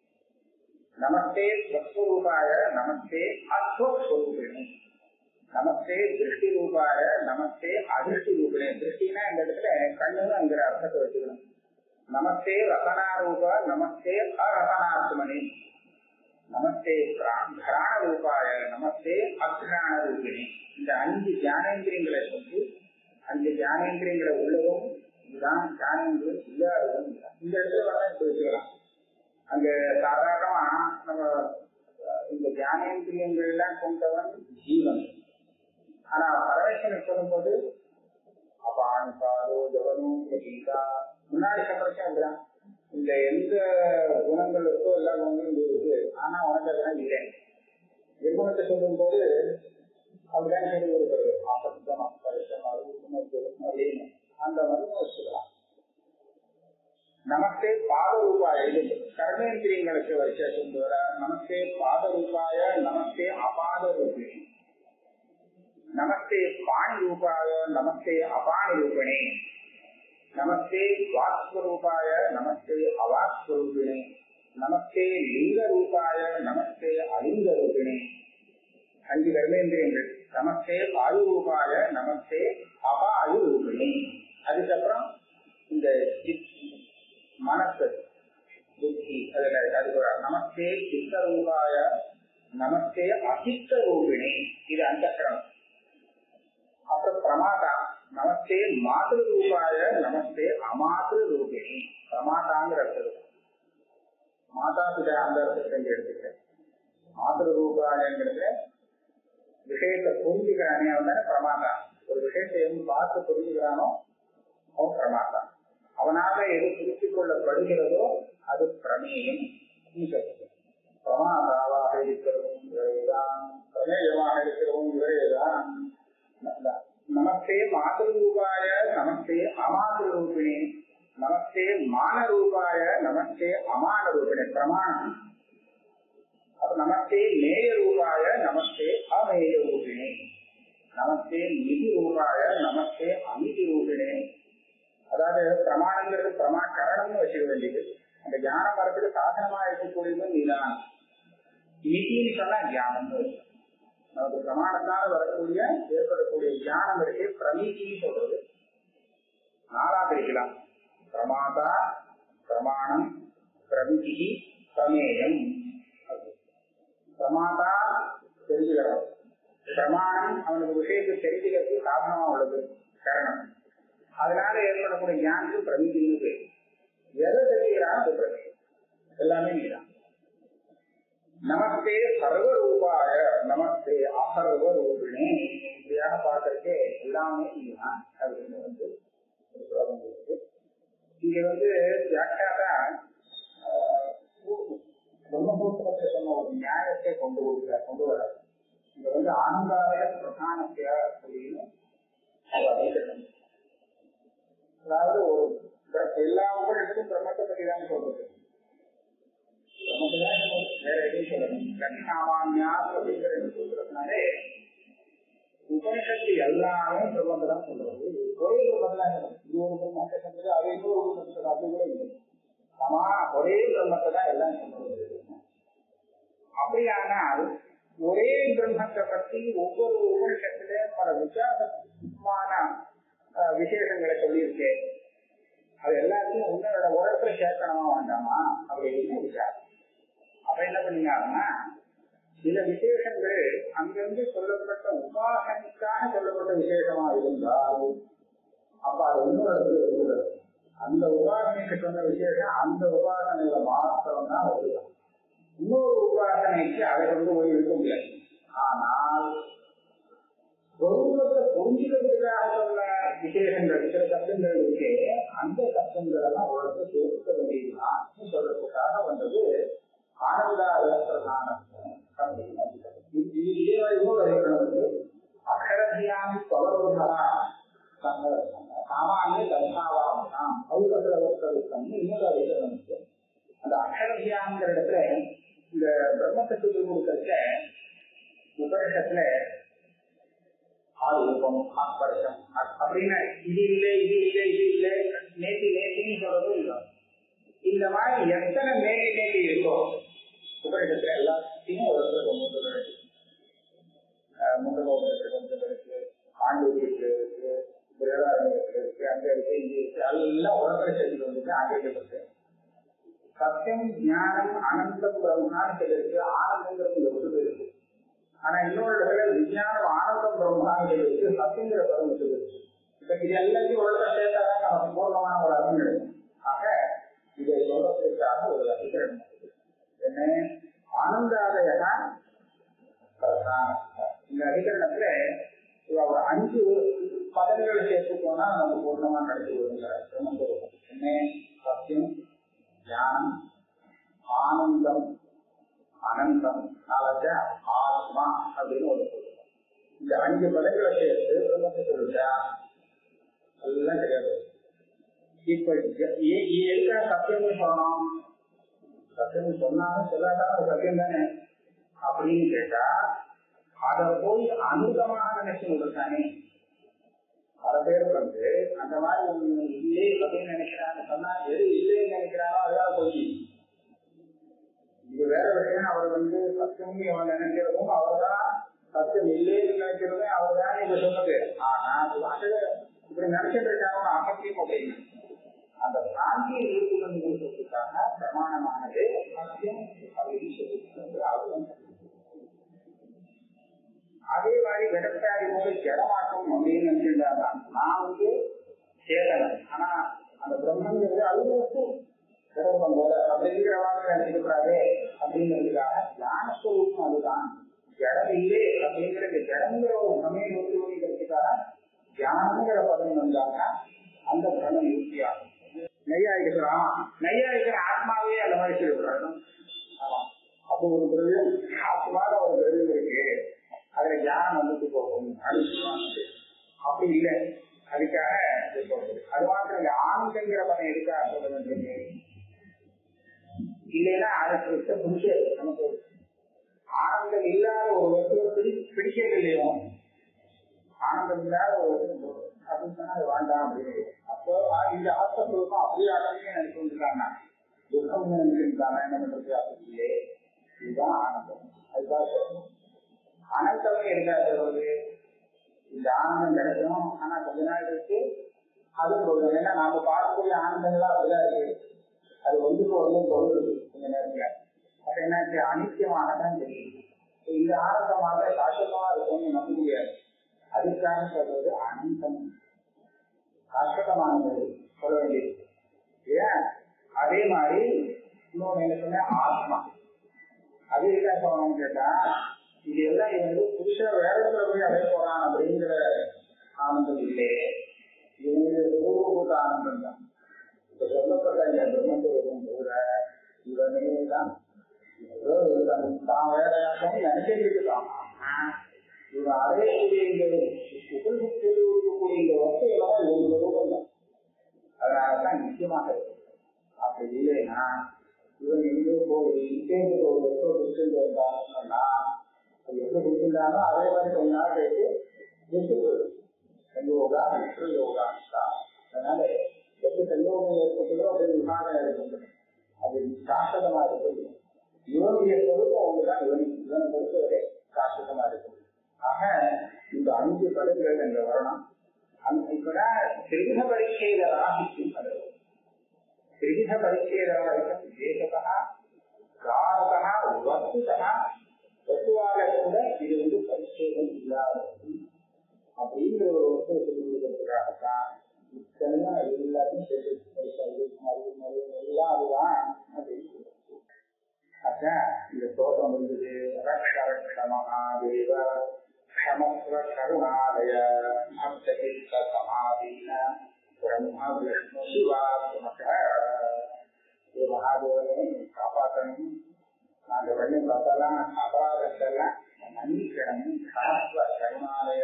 நமஸ்தே ஸ்வஸ்வரூபாய நமஸ்தே அஸ்வஸ்வரூபிணி நமஸ்தே திருஷ்டி ரூபாய நமஸ்தே அதிருஷ்டி ரூபிணி திருஷ்டினா இந்த இடத்துல கண்ணுங்கிற அர்த்தத்தை வச்சுக்கணும் நமஸ்தே ரசனாரூப நமஸ்தே அரசனாத்மனி நமஸ்தே கிராண ரூபாய நமஸ்தே அக்ராண ரூபிணி இந்த அஞ்சு தியானேந்திரியங்களை சொல்லி அஞ்சு தியானேந்திரியங்களை உள்ளதும் இதுதான் தியானேந்திரியம் இல்லாததும் இந்த இடத்துல வேணா இப்ப வச்சுக்கலாம் அங்க சாதாரணமா நம்ம இந்த தியானேந்திரியங்கள் எல்லாம் கொண்டவன் ஜீவன் ஆனா பரமேஸ்வரனை சொல்லும்போது அபான் பாதோ ஜவனோ கீதா முன்னாடி சம்பளம் அப்படிதான் இந்த எந்த குணங்கள் இருக்கோ எல்லா குணங்களும் இருக்கு ஆனா உனக்கு அதெல்லாம் இல்லை நிர்குணத்தை சொல்லும் போது அப்படிதான் சொல்லி வருகிறது அபத்தம் அப்பரிசம் அறுபத்தம் அப்படின்னு அந்த மாதிரி வச்சுக்கலாம் நமஸ்தே பாத ரூபாய இது கர்மேந்திரியங்களுக்கு வரிசை கொண்டு வர நமஸ்தே பாத ரூபாய நமஸ்தே அபாத ரூபிணி நமஸ்தே பாணி ரூபாய நமஸ்தே அபாணி ரூபிணி நமஸ்தே வாஸ்வரூபாய நமஸ்தே அவாஸ்வரூபிணி நமஸ்தே லிங்க ரூபாய நமஸ்தே அலிங்க ரூபிணி அஞ்சு கர்மேந்திரியங்கள் நமஸ்தே வாயு ரூபாய நமஸ்தே அபாயு ரூபிணி அதுக்கப்புறம் இந்த மனசு புத்தி அதுல அதுக்கு ஒரு நமஸ்தே சித்த ரூபாய நமஸ்தே அசித்த ரூபிணி இது அந்த கிரமம் அப்புறம் பிரமாதா நமஸ்தே மாத்திரு ரூபாய நமஸ்தே அமாத்திரு ரூபிணி பிரமாதாங்கிற அர்த்தம் மாதா பிதா அந்த அர்த்தத்தை எடுத்துக்கிறேன் மாத்திரு ரூபாயங்கிறது விஷயத்தை புரிஞ்சுக்கிறானே அவன் தானே பிரமாதா ஒரு விஷயத்தை எவன் பார்த்து புரிஞ்சுக்கிறானோ அவன் பிரமாதா அவனால எது புரிந்து கொள்ளப்படுகிறதோ அது பிரமேயம் பிரமாதாவாக இருக்கிறவன் இவரேதான் பிரமேயமாக இருக்கிறவன் இவரேதான் நமஸ்தே மாதரூபாய நமஸ்தே அமாதரூபிணி நமஸ்தே மானரூபாய நமஸ்தே அமான ரூபிணி பிரமாணம் அப்ப நமஸ்தே நேய ரூபாய நமஸ்தே அமேய ரூபிணே நமஸ்தே நிதி ரூபாய நமஸ்தே அமிதி ரூபிணே அதாவது பிரமாணங்கிறது பிரமா கரணம்னு வச்சுக்க வேண்டியது அந்த ஞானம் வரத்துக்கு சாதனமா இருக்கக்கூடியது நீதான் நிதின்னு சொன்னா ஞானம் நமக்கு பிரமாணத்தால வரக்கூடிய ஏற்படக்கூடிய ஞானம் இருக்கு பிரமீதின்னு சொல்றது நாலா பிரிக்கலாம் பிரமாதா பிரமாணம் பிரமிதி பிரமேயம் பிரமாதா தெரிஞ்சுக்கிறோம் பிரமாணம் அவனுக்கு விஷயத்தை தெரிஞ்சுக்கிறதுக்கு சாதனமா உள்ளது கரணம் அதனால ஏற்படக்கூடிய ஞானத்துக்கு பிரமிதின்னு பேர் எதை தெரிஞ்சுக்கிறான் அது பிரமேயம் எல்லாமே நீதான் நமஸ்தே சர்வரூபாய நமஸ்தே அசர்வ ரூபிணே இப்படியாக பார்க்கறதுக்கு எல்லாமே நீதான் அப்படின்னு வந்து ஒரு ஸ்லோகம் இருக்கு இங்க வந்து வியாக்கியாதா பிரம்மசூத்திரத்தை சொன்ன ஒரு நியாயத்தை கொண்டு கொடுக்க கொண்டு வர இங்க வந்து ஆனந்தாய பிரதானத்தையா அப்படின்னு வைக்கணும் அதாவது ஒரு எல்லா உபநிஷத்தும் பிரம்மத்தை பற்றி தான் சொல்றது வேற எதுவும் சொல்லணும் லட்சாமான்யா அப்படிங்கிற சூத்திரத்தினாலே உபனிஷத்து எல்லாமே பிரபந்த தான் சொல்றது ஒரே பிரபந்தம் இது ஒரு பிரம்மத்தை சொல்றது அது இன்னொரு பிரம்மத்தை அப்படி கூட இல்லை ஆமா ஒரே பிரம்மத்தை தான் எல்லாம் சொல்றது அப்படியானால் ஒரே பிரம்மத்தை பற்றி ஒவ்வொரு உபனிஷத்துல பல வித்தியாசமான விசேஷங்களை சொல்லியிருக்கேன் அது எல்லாத்தையும் உன்னோட உழைப்புல சேர்க்கணுமா வேண்டாமா அப்படின்னு விசாரம் அப்ப என்ன பண்ணீங்கன்னா சில விசேஷங்கள் அங்கிருந்து சொல்லப்பட்ட உபாசனைக்காக சொல்லப்பட்ட விசேஷமா இருந்தால் அப்ப அது இன்னொரு இடத்துல இருக்கிறது அந்த உபாசனைக்கு சொன்ன விசேஷம் அந்த உபாசனையில மாத்திரம் தான் வருது இன்னொரு உபாசனைக்கு அதை கொண்டு போய் இருக்க முடியாது ஆனால் சொரூபத்தை புரிஞ்சுக்கிறதுக்காக சொன்ன விசேஷங்கள் சில சப்தங்கள் இருக்கு அந்த சப்தங்கள் எல்லாம் உலகத்தை சேர்க்க வேண்டியதுதான் சொல்றதுக்காக வந்தது ஆனந்தாய பிரதானம் இதே வந்து அகரதியாமி தொடர்புகளா சாமானிய தர்ஷாவாம் பௌரவர்களுக்கு இன்னொரு அதிகாரம் இருக்கு அந்த அகரதியாங்கிற இடத்துல இந்த பிரம்மத்தை சொல்லி கொடுக்கறத உபரிஷத்துல ஆரூபம் ஆஸ்பர்ஷம் அப்படின்னு இது இல்லை இது இல்லை இது இல்லை நேற்று நேற்றுன்னு சொல்றதும் இல்லை இந்த மாதிரி எத்தனை நேற்று நேற்று இருக்கோ உபரிடத்துல எல்லாத்தையும் ஒரு இடத்துல கொண்டு வந்து இருக்கு முண்டகோபுரத்துல கொஞ்சம் இருக்கு ஆண்டூருக்கு இருக்கு பிரதாரண்யத்துல இருக்கு அங்க இருக்கு இங்க இருக்கு எல்லாம் உடம்புல செஞ்சு வந்துட்டு ஆங்கிலப்பட்டு சத்தியம் ஞானம் அனந்தம் பிரம்மான்னு சொல்லிருக்கு ஆனந்தங்கிறது இந்த உடம்பு இருக்கு ஆனா இன்னொரு இடத்துல விஞ்ஞானம் ஆனந்தம் பிரம்மான்னு சொல்லிருக்கு சத்தியங்கிற பதம் சொல்லிருக்கு இப்ப இது எல்லாத்தையும் ஒரு இடத்துல சேர்த்தாதான் நமக்கு பூர்ணமான ஒரு அர்த்தம் கிடைக்கும் ஆக இதை சொல்றதுக்காக ஒரு அதிகரணம் என்ன ஆனந்தாதயா இந்த அதிகரணத்துல ஒரு அஞ்சு பதங்களை சேர்த்துக்கோனா நமக்கு பூர்ணமா நடத்தி வருங்க என்ன சத்தியம் ஞானம் ஆனந்தம் அனந்தம் நாளாச்ச ஆத்மா அப்படின்னு ஒரு சொல்லுவோம் இந்த அஞ்சு பதங்களை சேர்த்து பிரம்மத்தை சொல்லிட்டா எல்லாம் கிடையாது இப்ப எதுக்காக சத்தியம்னு சொன்னோம் சத்தியம் சொன்னாலும் சொல்லாதான் அது சத்தியம் தானே அப்படின்னு கேட்டா அத போய் அனுதமாக நினைச்சு தானே பல பேர் வந்து அந்த மாதிரி ஒண்ணு இல்லை அப்படின்னு நினைக்கிறாங்க சொன்னா எது இல்லைன்னு நினைக்கிறானோ அதுதான் போய் இது வேற விஷயம் அவர் வந்து சத்தியம் அவன் நினைக்கிறதும் அவர்தான் சத்தியம் இல்லைன்னு நினைக்கிறதும் அவர் தான் இங்க சொன்னது ஆனா அது இப்படி நினைச்சிட்டு இருக்காங்க அசத்தியம் அப்படின்னு அந்த பிராந்தியை நிறுவனங்களுக்காக பிரமாணமானது சத்தியம் அப்படின்னு சொல்லி அவரும் அதே மாதிரி விடப்பாடி போது ஜடமாட்டம் அப்படின்னு நினைச்சிருந்தாங்க நான் வந்து சேதனன் ஆனா அந்த பிரம்மங்கிறது அது வந்து சிறப்பம் போல அப்படிங்கிறவாங்க நினைச்சிருக்கிறாரே அப்படிங்கிறதுக்காக ஞானஸ்வரூபம் அதுதான் ஜடம் இல்லை அப்படிங்கிற ஜடங்கிற ஒரு பிரமையை நோக்கிக்கிறதுக்காக தியானங்கிற பதம் வந்தாங்க அந்த பிரமம் யூசியாகும் நெய்யாயிக்கிறான் நெய்யாயிக்கிற ஆத்மாவே அந்த மாதிரி சொல்லிவிடுறாங்க ஆமா அப்போ ஒரு திரவியம் ஆத்மால ஒரு திரவியம் இருக்கு அதுல ஞானம் வந்துட்டு போகும் அடிச்சுவாங்க அப்படி இல்லை அதுக்காக இது சொல்றது அது மாத்திரம் இல்லை ஆனந்தங்கிற பதம் எதுக்காக சொல்ல வேண்டியது இல்லைன்னா அதுக்கு புருஷ நமக்கு ஆனந்தம் இல்லாத ஒரு வஸ்துவை பிடி பிடிக்கவில்லையோ ஆனந்தம் இல்லாத ஒரு வஸ்து அப்படின்னு சொன்னா அது வேண்டாம் அப்படின்னு அப்போ இந்த ஆத்மஸ்வரூபம் அப்படியே ஆனந்தமே நினைச்சுட்டாங்க துக்கம் நினைச்சுட்டாங்க என்ன பண்றது அப்படியே இதுதான் ஆனந்தம் அதுதான் சொல்லணும் அனந்தமே இருக்காது ஒரு இந்த ஆனந்தம் கிடைக்கும் ஆனா கொஞ்ச நாள் இருக்கு அது போதும் ஏன்னா நாம பார்க்கக்கூடிய ஆனந்தங்கள்லாம் அப்படிதான் இருக்கு அது ஒன்றுக்கு ஒன்றும் பொருள் கொஞ்ச நேரத்துல அப்ப என்னாச்சு அனித்தியமாகத்தான் தெரியும் இந்த ஆனந்தமாக சாஸ்வதமா இருக்கும்னு நம்ப முடியாது அதுக்காக சொல்றது அனந்தம் சாஸ்வதமானது சொல்ல வேண்டியது ஏன் அதே மாதிரி இன்னொன்னு என்ன சொன்ன ஆத்மா அது என்ன சொல்லணும்னு கேட்டா இது எல்லாம் இவங்க புருஷ வேடத்துல போய் அடைய போறான் அப்படிங்கிற ஆனந்தம் இல்லையே இவங்க ரூபூத ஆனந்தம் தான் இப்ப சொல்லப்பட்ட இந்த பிரம்மத்துவம் கூட இவனே தான் ஏதோ இவன் தான் வேறையாகவும் நினைச்சிட்டு இருக்கான் இவன் அடையக்கூடிய இந்த உபரிசத்தில் இருக்கக்கூடிய இந்த வசதியெல்லாம் இவங்க ரூபம் தான் அதனாலதான் நிச்சயமாக இருக்கு அப்படி இல்லைன்னா இவன் எங்கேயோ போய் இங்கே ஒரு எப்போ குடிச்சிட்டு வந்தான்னு சொன்னா அது எப்படி குடிச்சிருந்தாலும் அதே மாதிரி கொஞ்ச நாள் கழிச்சு விட்டு போயிடும் சங்கயோகா விஷ்ணு யோகா தான் அதனால எப்படி சங்கயோகம் ஏற்பட்டதோ அது விமானம் ஏற்பட்டது அது சாஸ்வதமா இருக்குது இவனுடைய பொறுப்பு அவங்கதான் இவன் இவனை பொறுத்தவரை சாஸ்வதமா இருக்குது ஆக இந்த அஞ்சு படங்கள் என்ற வரணும் அந்த இப்ப திருவித பரீட்சையில ராசிக்கும் அது त्रिविध परिच्छेदवादिकं विशेषतः காரகः வஸ்துதः வஸ்துவாக கூட இது வந்து பரிச்சேதம் இல்லாதது அப்படிங்கிற ஒரு வஸ்துவை சொல்லுவதற்காகத்தான் இத்தனை எல்லாத்தையும் சேர்த்து மறு மறு எல்லாம் அதுதான் அப்படின்னு அதான் இந்த ஸ்லோகம் வந்தது ரக்ஷ ரக்ஷ மகாதேவ க்ஷமஸ்வ கருணாலய பக்தகித்த சமாதீன பிரம்மா விஷ்ணு சிவாத்மக மகாதேவனை காப்பாற்றணும் நாங்க பண்ணி பார்த்தெல்லாம் அபராதத்தெல்லாம் மன்னிக்கணும் சமஸ்வ கருணாலய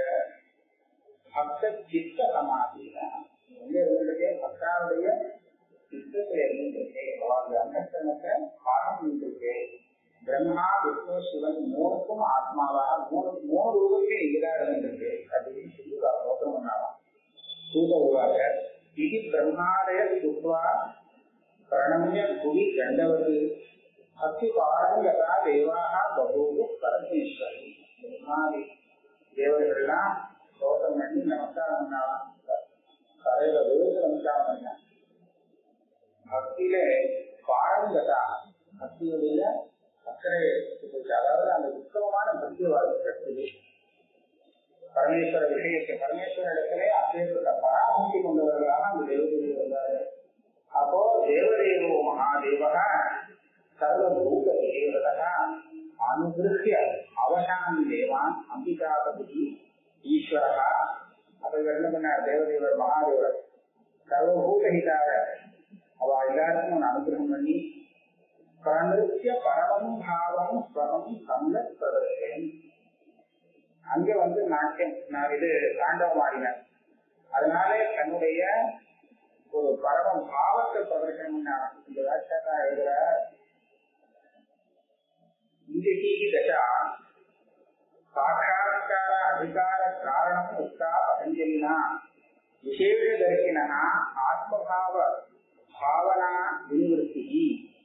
பக்த சித்த சமாதியில எங்க இருந்துட்டே பக்தாவுடைய சித்தத்தை இருந்துட்டு அவங்க அங்கத்தனத்தை பாடம் இருந்துட்டு பிரம்மா விஷ்ணு சிவன் மூணுக்கும் ஆத்மாவாக மூணு மூணு ரூபமே இங்கதான் இருந்துருக்கு அப்படின்னு சொல்லி நோக்கம் பண்ணாலாம் சூதவாக இது பிரம்மாதய சுத்வா பிரணம்ய புவி கண்டவது அத்தி பாரம் யதா தேவாக பகூவு பரமேஸ்வரி பிரம்மாதி தேவர்கள்லாம் சோதம் பண்ணி நமஸ்காரம் பண்ணாலாம் கரையில விழுந்து நமஸ்காரம் பண்ண பக்தியில பாரங்கதா பக்தியுடைய அக்கறை அதாவது அந்த உத்தமமான பக்தி வாழ்க்கை பரமேஸ்வர விஷயத்தை பரமேஸ்வர இடத்திலே அப்பேற்பட்ட பராபக்தி கொண்டவர்களாக அந்த தேவதைகள் வந்தார்கள் அப்போ தேவதேவோ மகாதேவக சர்வபூத தேவதக அனுகிருத்திய அவசான தேவான் அம்பிகாபதி ஈஸ்வரா அப்ப இவர் என்ன பண்ணார் தேவதேவர் மகாதேவர் சர்வபூதஹிதாக அவ எல்லாருக்கும் ஒரு அனுகிரகம் பண்ணி பிரணத்திய பரமம் பாவம் ஸ்வரம் சம்யக் பிரதர்ஷன் அங்க வந்து நாட்டியம் நான் இது தாண்டவம் ஆடினேன் அதனால தன்னுடைய ஒரு பரம பாவத்தை பிரதர்சனம் இந்த வாட்சாக்கா எழுதுற இந்திகி தசா சாட்சா்கார அதிகார காரணம் உக்தா பதஞ்சலினா விசேஷ தரிசினா ஆத்மபாவ பாவனா வினிவருத்தி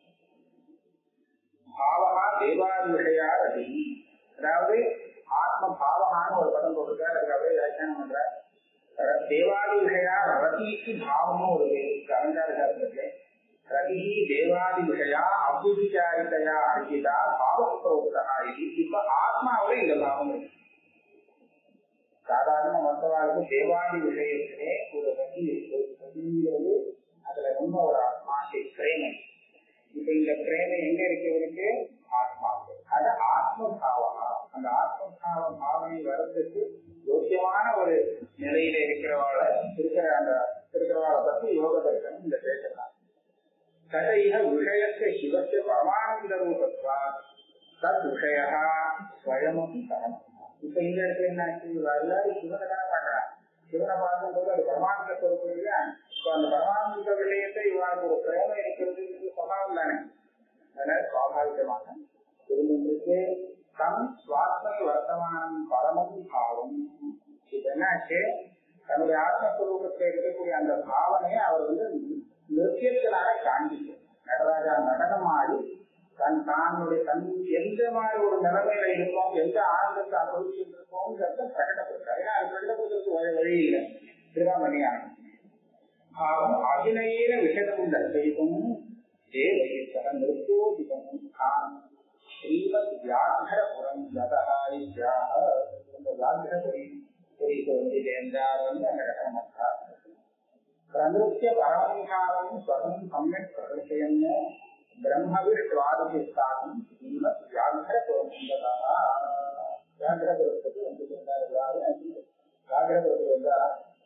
பாவகா தேவாதி விஷயா ரதி அதாவது ஆத்ம பாவகான்னு ஒரு பதம் போட்டிருக்காரு அதுக்கு அப்படியே வியாக்கியானம் பண்ற தேவாதி விஷயா ரதிக்கு பாவமும் ஒரு அலங்கார சாஸ்திரத்துல ரதி தேவாதி விஷயா அபுதிச்சாரிதையா அர்ஜிதா பாவஸ்தோக்தா இது இப்ப ஆத்மாவில இந்த பாவம் இருக்கு சாதாரண மற்றவாளுக்கு தேவாதி விஷயத்திலே ஒரு ரதி ரதிங்கிறது அதுல ரொம்ப ஒரு ஆசை பிரேமை இப்ப இந்த பிரேமை எங்க இருக்கிறதுக்கு ஆத்மாவுக்கு அது ஆத்மபாவனா அந்த ஆத்மபாவ பாவனை வரத்துக்கு யோக்கியமான ஒரு நிலையில இருக்கிறவாள இருக்கிற அந்த இருக்கிறவாளை பத்தி யோக தரிசனம் இந்த பேசலாம் ததைக விஷயத்த சிவத்த பரமானந்த ரூபத்வா தத் விஷய ஸ்வயமபி பரம் இப்ப இந்த இடத்துல என்ன ஆச்சு எல்லாரும் சிவனை தானே பண்றான் சிவனை பார்க்கும்போது அது பரமானந்த சொருக்கம் இல்லையா இப்ப அந்த பரமானந்த விஷயத்தை இவனுக்கு ஒரு பிரேமம் இருக்கிறது சுவாவம் தானே அதனால சுவாபாவிகமாக திருமணத்துக்கு தம் சுவாத்மனி வர்த்தமானம் பரமம் பாவம் இது என்னாச்சு தன்னுடைய ஆத்மஸ்வரூபத்தை இருக்கக்கூடிய அந்த பாவனையை அவர் வந்து நிருத்தியத்தினால காண்பிச்சு நடராஜா நடனமாடி தன் தானுடைய தன் எந்த மாதிரி ஒரு நிலைமையில இருக்கோம் எந்த ஆனந்தத்தை அனுபவிச்சுட்டு இருக்கோங்கிறத பிரகடப்படுத்தார் ஏன்னா அது பிரகடப்படுறதுக்கு வழி வழி இல்லை திருவாமணியான பாவம் அபிநயேன விஷயம் தர்சயிக்கும் தேவயித்தக நிருத்தோதிகம் காணம் ஸ்ரீமத் வியாகரபுரம் கதஹாயித்யாக இந்த வியாகரபுரி புரிக்கு வேண்டியது என்றார் வந்து அந்த கடமத்தார் பிரநிருத்திய பரமவிகாரம் ஸ்வரம் சம்யக் பிரதர்சயன்னு பிரம்மவிஷ்வாதிஸ்தானம் ஸ்ரீமத் வியாகரபுரம் கதா வியாகரபுரத்துக்கு வந்து சென்றார் எல்லாரும் வியாகரபுரத்துக்கு வந்தாரா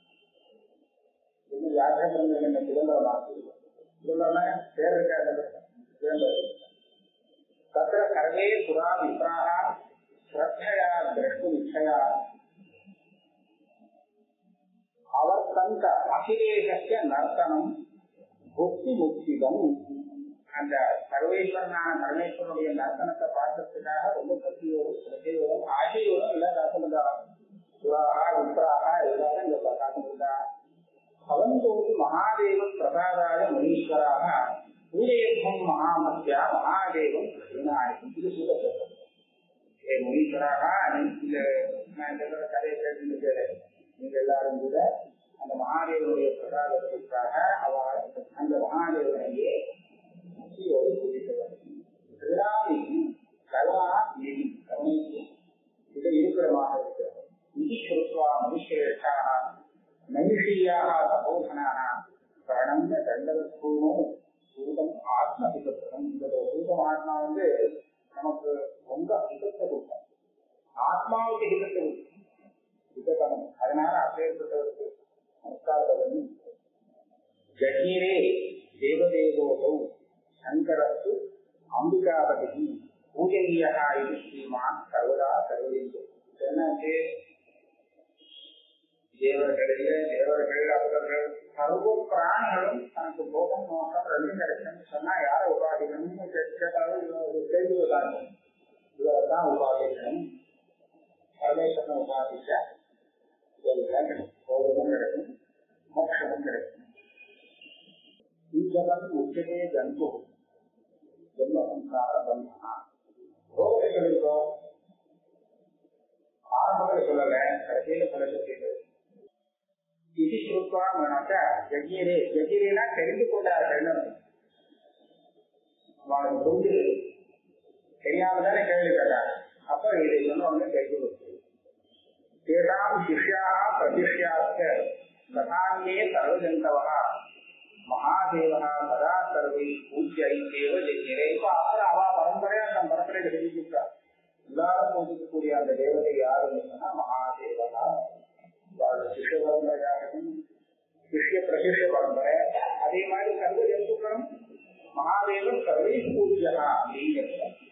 இது வியாகரபுரம் என்ன சிதம்பரமாக்கு சிதம்பரம் பேர் இருக்காது சிதம்பரம் तत्र सर्वे पुरा विप्राः श्रद्धया द्रष्टुमिच्छया अवर्तन्त अखिलेशस्य நர்த்தனம் புக்தி முக்திதம் அந்த சர்வேஸ்வரனான பரமேஸ்வரனுடைய நர்த்தனத்தை பார்க்கறதுக்காக ரொம்ப பக்தியோடு சிரத்தையோடும் ஆசையோடும் எல்லாம் காத்திருந்தா புறாக விப்ராக எல்லாரும் இந்த காத்திருந்தா பவந்தோடு மகாதேவன் பிரசாதாய முனீஸ்வராக பூஜயத்வம் மகாமத்தியா மகாதேவம் விநாயகம் இது சூழப்பட்டது ஏ முனீஸ்வராக இந்த நான் சொல்ற கதையை கேட்டு நீங்க எல்லாரும் கூட அந்த மகாதேவனுடைய பிரசாதத்திற்காக அவ அந்த மகாதேவனையே முக்கியோடு பூஜித்தவர் கருணா நிதி கவனித்து இது இருக்கிறமாக இருக்கிறது நிதி சுருத்வா மனுஷேஷாக நைஷீயாக தபோதனாக பிரணந்த தண்டவஸ்தூனோ சூதம் ஆத்ம ஹிதத்துவம் இந்த சூதம் ஆத்மா வந்து நமக்கு ரொம்ப ஹிதத்தை கொடுக்கும் ஆத்மாவுக்கு ஹிதத்தை ஹிதத்தனம் அதனால அப்பேற்பட்டவருக்கு நமஸ்காரம் ஜகீரே தேவதேவோசௌ சங்கரத்து அம்பிகாபதி பூஜனீயா இது ஸ்ரீமான் சர்வதா சர்வதேசு என்னாச்சு தேவர்களில் தேவர்கள் அவர்கள் சர்வ பிராணிகளும் தனக்கு போகம் நோக்கம் ரெண்டும் கிடைக்கும் சொன்னா யார உபாதிக்கணும்னு கேட்டாலும் ஒரு கேள்வி வராங்க இவரைத்தான் உபாதிக்கணும் பரமேஸ்வரனை உபாதிச்சா இதெல்லாம் கிடைக்கும் போகமும் கிடைக்கும் மோட்சமும் கிடைக்கும் இங்கவன் உச்சதே ஜந்து ஜென்ம சம்சார பந்தனா ரோகத்தை சொல்லிருக்கோம் ஆரம்பத்தில் சொல்லல கடைசியில சொல்ல சொல்லிட்டு இது சுருக்கமானாக்கா ஜகீரே ஜகீரேனா தெரிந்து கொண்டார்கள் அவனுக்கு புரிஞ்சு தெரியாம தானே கேள்வி கேட்டாங்க அப்ப இதை சொன்ன உடனே தெரிஞ்சு கொடுத்து ஏதாம் சிஷ்யா பிரதிஷ்யாத்த கதான்யே சர்வஜந்தவா மகாதேவா சதா சர்வை பூஜ்ய ஐத்தேவ ஜெயிக்கிறே இப்ப அப்புறம் அவ பரம்பரையா அந்த பரம்பரையை தெரிவிச்சுட்டா எல்லாரும் பூஜிக்கக்கூடிய அந்த தேவதை யாருன்னு சொன்னா மகாதேவனா சிஷ்ய பரம்பரையாகவும் சிஷ்ய பிரசிஷ்ய பரம்பரை அதே மாதிரி சர்வ ஜந்துக்களும் மகாதேவன் சர்வை பூஜ்யா அப்படிங்கிறது